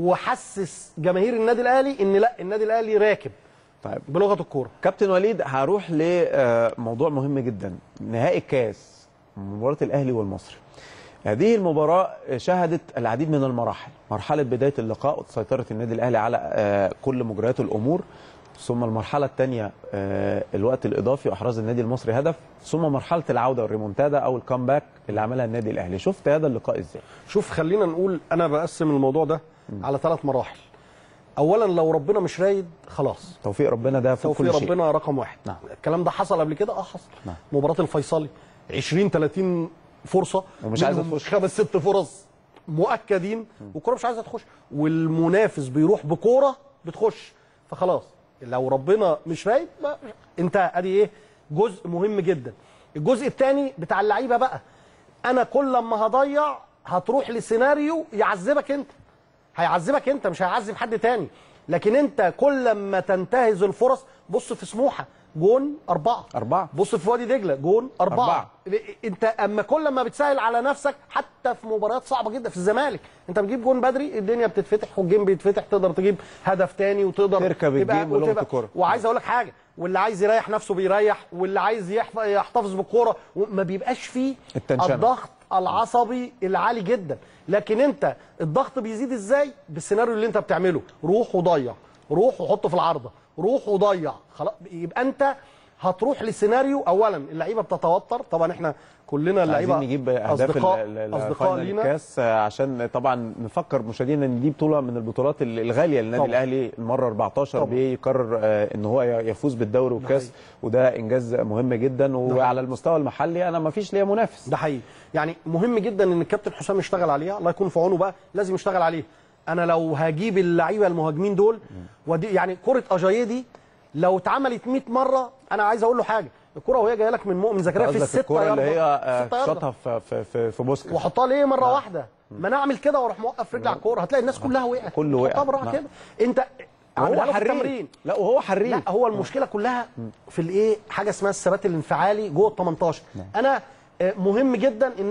وحسس جماهير النادي الأهلي إن لا النادي الأهلي راكب طيب بلغة الكورة كابتن وليد هروح لموضوع مهم جدا نهائي الكاس مباراه الاهلي والمصري هذه المباراة شهدت العديد من المراحل مرحلة بداية اللقاء وسيطرة النادي الأهلي على آه، كل مجريات الأمور ثم المرحلة الثانية آه، الوقت الإضافي وإحراز النادي المصري هدف ثم مرحلة العودة والريمونتادا أو الكامباك اللي عملها النادي الأهلي شفت هذا اللقاء إزاي؟ شوف خلينا نقول أنا بقسم الموضوع ده على ثلاث مراحل أولا لو ربنا مش رايد خلاص توفيق ربنا ده فوق توفيق كل شيء ربنا رقم واحد نعم. الكلام ده حصل قبل كده اه حصل نعم. مباراه الفيصلي 20 30 فرصه ومش عايزة منهم تخش. خمس ست فرص مؤكدين والكره مش عايزه تخش والمنافس بيروح بكوره بتخش فخلاص لو ربنا مش رايد ما- انت ادي ايه جزء مهم جدا الجزء الثاني بتاع اللعيبه بقى انا كل لما هضيع هتروح لسيناريو يعذبك انت هيعذبك انت مش هيعذب حد تاني لكن انت كل لما تنتهز الفرص بص في سموحه جون أربعة أربعة. بص في وادي دجلة جون أربعة, أربعة. انت اما كل ما بتسهل على نفسك حتى في مباريات صعبة جدا في الزمالك انت بتجيب جون بدري الدنيا بتتفتح والجيم بيتفتح تقدر تجيب هدف تاني وتقدر تركب تبقى- الجيم ولغة وتبقى- الكرة. وعايز اقول لك حاجة واللي عايز يريح نفسه بيريح واللي عايز يحف- يحتفظ بالكوره وما بيبقاش فيه التنشنة. الضغط العصبي العالي جدا لكن انت الضغط بيزيد ازاي بالسيناريو اللي انت بتعمله روح وضيع روح وحطه في العارضه روح وضيع خلاص يبقى انت هتروح لسيناريو اولا اللعيبه بتتوتر طبعا احنا كلنا اللعيبه عايزين نجيب اهداف اصدقاء ال- ال- اصدقاء الفاينل لينا الكاس آه، عشان طبعا نفكر مشاهدينا ان دي بطوله من البطولات ال- الغاليه للنادي طبعا. الاهلي المره 14 طبعا. بيقرر آه، ان هو يفوز بالدوري والكاس حقيقي. وده انجاز مهم جدا وعلى المستوى المحلي انا ما فيش ليا منافس ده حقيقي يعني مهم جدا ان الكابتن حسام يشتغل عليها الله يكون في عونه بقى لازم يشتغل عليها انا لو هجيب اللعيبه المهاجمين دول ودي يعني كره اجاييه دي لو اتعملت 100 مره انا عايز اقول له حاجه الكره وهي جايه لك من مؤمن زكريا في قصدك الستة الكره اللي هي آه، ستة ياردة. شاطها في في في, في بوسكا واحطها ليه مره واحده ما انا اعمل كده واروح موقف رجلي على الكوره هتلاقي الناس كلها وقعت كله وقع. حطها بالراحه نعم. كده انت وهو عاملها له في حريف التمرين لا وهو حريف لا هو المشكله كلها في الايه حاجه اسمها الثبات الانفعالي جوه ال 18 انا آه، مهم جدا ان انا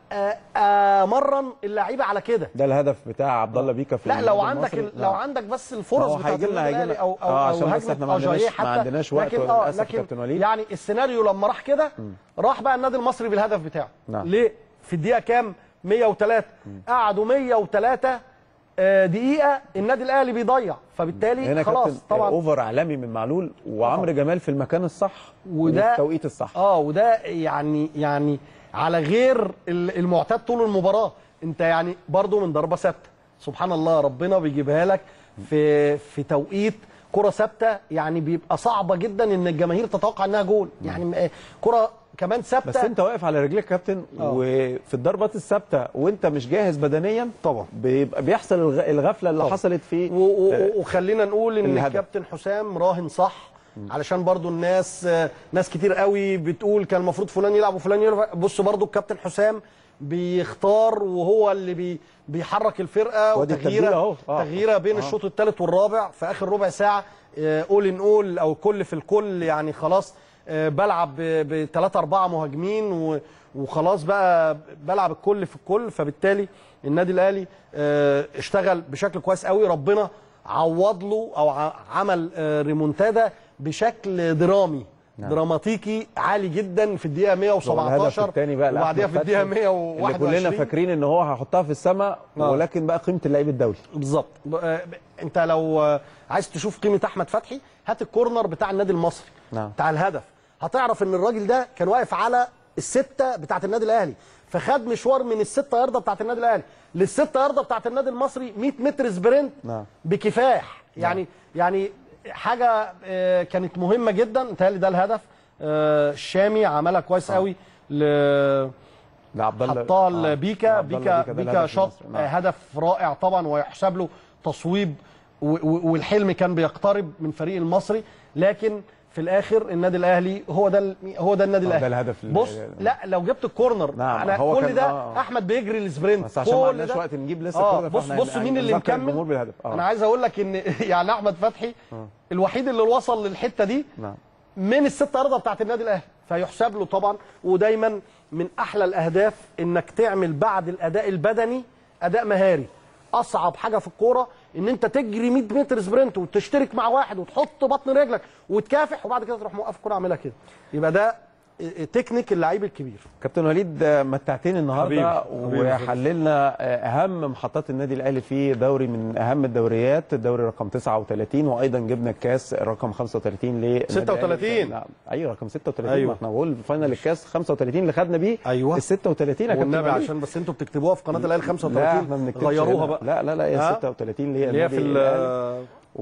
آه، امرن اللعيبه على كده ده الهدف بتاع عبد الله بيكا في لا لو النادي عندك المصري. ال- لو نعم. عندك بس ما الفرص هو بتاعت هيجي لنا- النادي هيجي الأهلي لنا. او او آه، او عشان بس هجمة إحنا ما عندناش- أجاييه ما حتى عندناش وقت لكن اه للأسف يا لكن كابتن وليد. يعني السيناريو لما راح كده راح بقى النادي المصري بالهدف بتاعه نعم. ليه في الدقيقه كام 103 قعدوا 103 آه، دقيقه النادي الاهلي بيضيع فبالتالي هنا خلاص كابتن طبعا اوفر عالمي من معلول وعمرو جمال في المكان الصح وده- وفي التوقيت الصح اه وده يعني يعني على غير ال- المعتاد طول المباراه انت يعني برضو من ضربه ثابته سبحان الله ربنا بيجيبها لك في في توقيت كره ثابته يعني بيبقى صعبه جدا ان الجماهير تتوقع انها جول يعني م- كره كمان ثابته بس انت واقف على رجليك يا كابتن آه. وفي الضربات الثابته وانت مش جاهز بدنيا طبعا. بيبقى بيحصل الغ- الغفله اللي طبعا. حصلت في و- و- وخلينا نقول ان الهدف. الكابتن حسام راهن صح علشان برضو الناس آه، ناس كتير قوي بتقول كان المفروض فلان يلعب وفلان يلعب بص برضو الكابتن حسام بيختار وهو اللي بي بيحرك الفرقه وادي التبديل وتغييره أهو. آه. تغييره بين آه. الشوط الثالث والرابع في اخر ربع ساعه اول ان اول او كل في الكل يعني خلاص آه، بلعب بثلاثة أربعة مهاجمين و- وخلاص بقى بلعب الكل في الكل فبالتالي النادي الأهلي آه، اشتغل بشكل كويس قوي ربنا عوض له أو ع- عمل آه، ريمونتادا بشكل درامي نعم. دراماتيكي عالي جدا في الدقيقة هو الهدف 117 الثاني بقى وبعديها لأحمد في الدقيقة فتحي، 121 اللي كلنا فاكرين ان هو هيحطها في السماء آه. ولكن بقى قيمه اللعيب الدولي بالظبط ب- آه، ب- انت لو آه، عايز تشوف قيمه احمد فتحي هات الكورنر بتاع النادي المصري نعم. بتاع الهدف هتعرف ان الراجل ده كان واقف على السته بتاعت النادي الاهلي فخد مشوار من السته يارده بتاعت النادي الاهلي للسته يارده بتاعت النادي المصري 100 متر سبرنت نعم. بكفاح يعني يعني حاجه آه، كانت مهمه جدا متهيألي ده الهدف آه، الشامي عملها كويس قوي ل ده عبد الله حطها آه. لبيكا عبد الله بيكا ده بيكا الهدف شاط المصري. نعم. هدف رائع طبعا ويحسب له تصويب و- و- والحلم كان بيقترب من فريق المصري لكن في الاخر النادي الاهلي هو ده ال- هو ده النادي آه، ده الاهلي الهدف ال- بص ال- لا لو جبت الكورنر نعم، على هو كل كان- ده آه. احمد بيجري السبرنت بس عشان ما كل عندناش ده- وقت نجيب لسه اه كل ده، بص فاحنا بص هن- مين اللي هنذكر الجمهور مكمل بالهدف. آه. انا عايز اقول لك ان يعني احمد فتحي الوحيد اللي وصل للحته دي نعم من الست ارضه بتاعت النادي الاهلي فيحسب له طبعا ودايما من احلى الاهداف انك تعمل بعد الاداء البدني اداء مهاري اصعب حاجه في الكوره ان انت تجري 100 متر سبرنت وتشترك مع واحد وتحط بطن رجلك وتكافح وبعد كده تروح موقف الكوره عاملها كده يبقى ده تكنيك اللعيب الكبير كابتن وليد آه، متعتني النهارده حبيبي، حبيبي. وحللنا آه، اهم محطات النادي الاهلي في دوري من اهم الدوريات الدوري رقم 39 وايضا جبنا الكاس رقم 35 للنادي الأهلي. 36. نعم ايوه رقم 36 أيوة. ما احنا بقول فاينل الكاس 35 اللي خدنا بيه أيوة. ال 36 يا كابتن والنبي وليد. عشان بس انتوا بتكتبوها في قناه الاهلي لا احنا 35 ما بنكتبش غيروها هنا. بقى لا لا لا هي ها؟ 36 اللي هي اللي هي في النادي الأهلي. ال-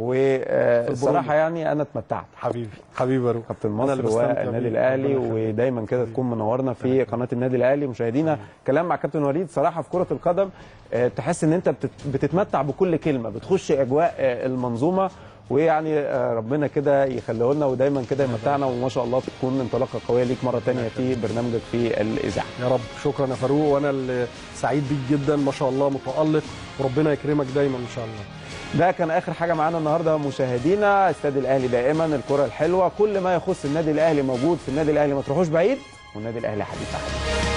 والصراحه يعني انا اتمتعت حبيبي حبيبي يا روح. كابتن أنا اللي مصر بستمتع والنادي بيه. الاهلي ربنا يخليك. ودايما كده تكون منورنا في قناه النادي الاهلي مشاهدينا كلام مع كابتن وليد صراحه في كره القدم آه، تحس ان انت بتت- بتتمتع بكل كلمه بتخش اجواء آه، المنظومه ويعني آه، ربنا كده يخليه لنا ودايما كده يمتعنا وما شاء الله تكون انطلاقه قويه ليك مره تانية في برنامجك في الاذاعه يا رب شكرا يا فاروق وانا اللي سعيد بيك جدا ما شاء الله متالق وربنا يكرمك دايما ان شاء الله ده كان اخر حاجه معانا النهارده مشاهدينا استاد الاهلي دائما الكره الحلوه كل ما يخص النادي الاهلي موجود في النادي الاهلي ما تروحوش بعيد والنادي الاهلي حديث أحد.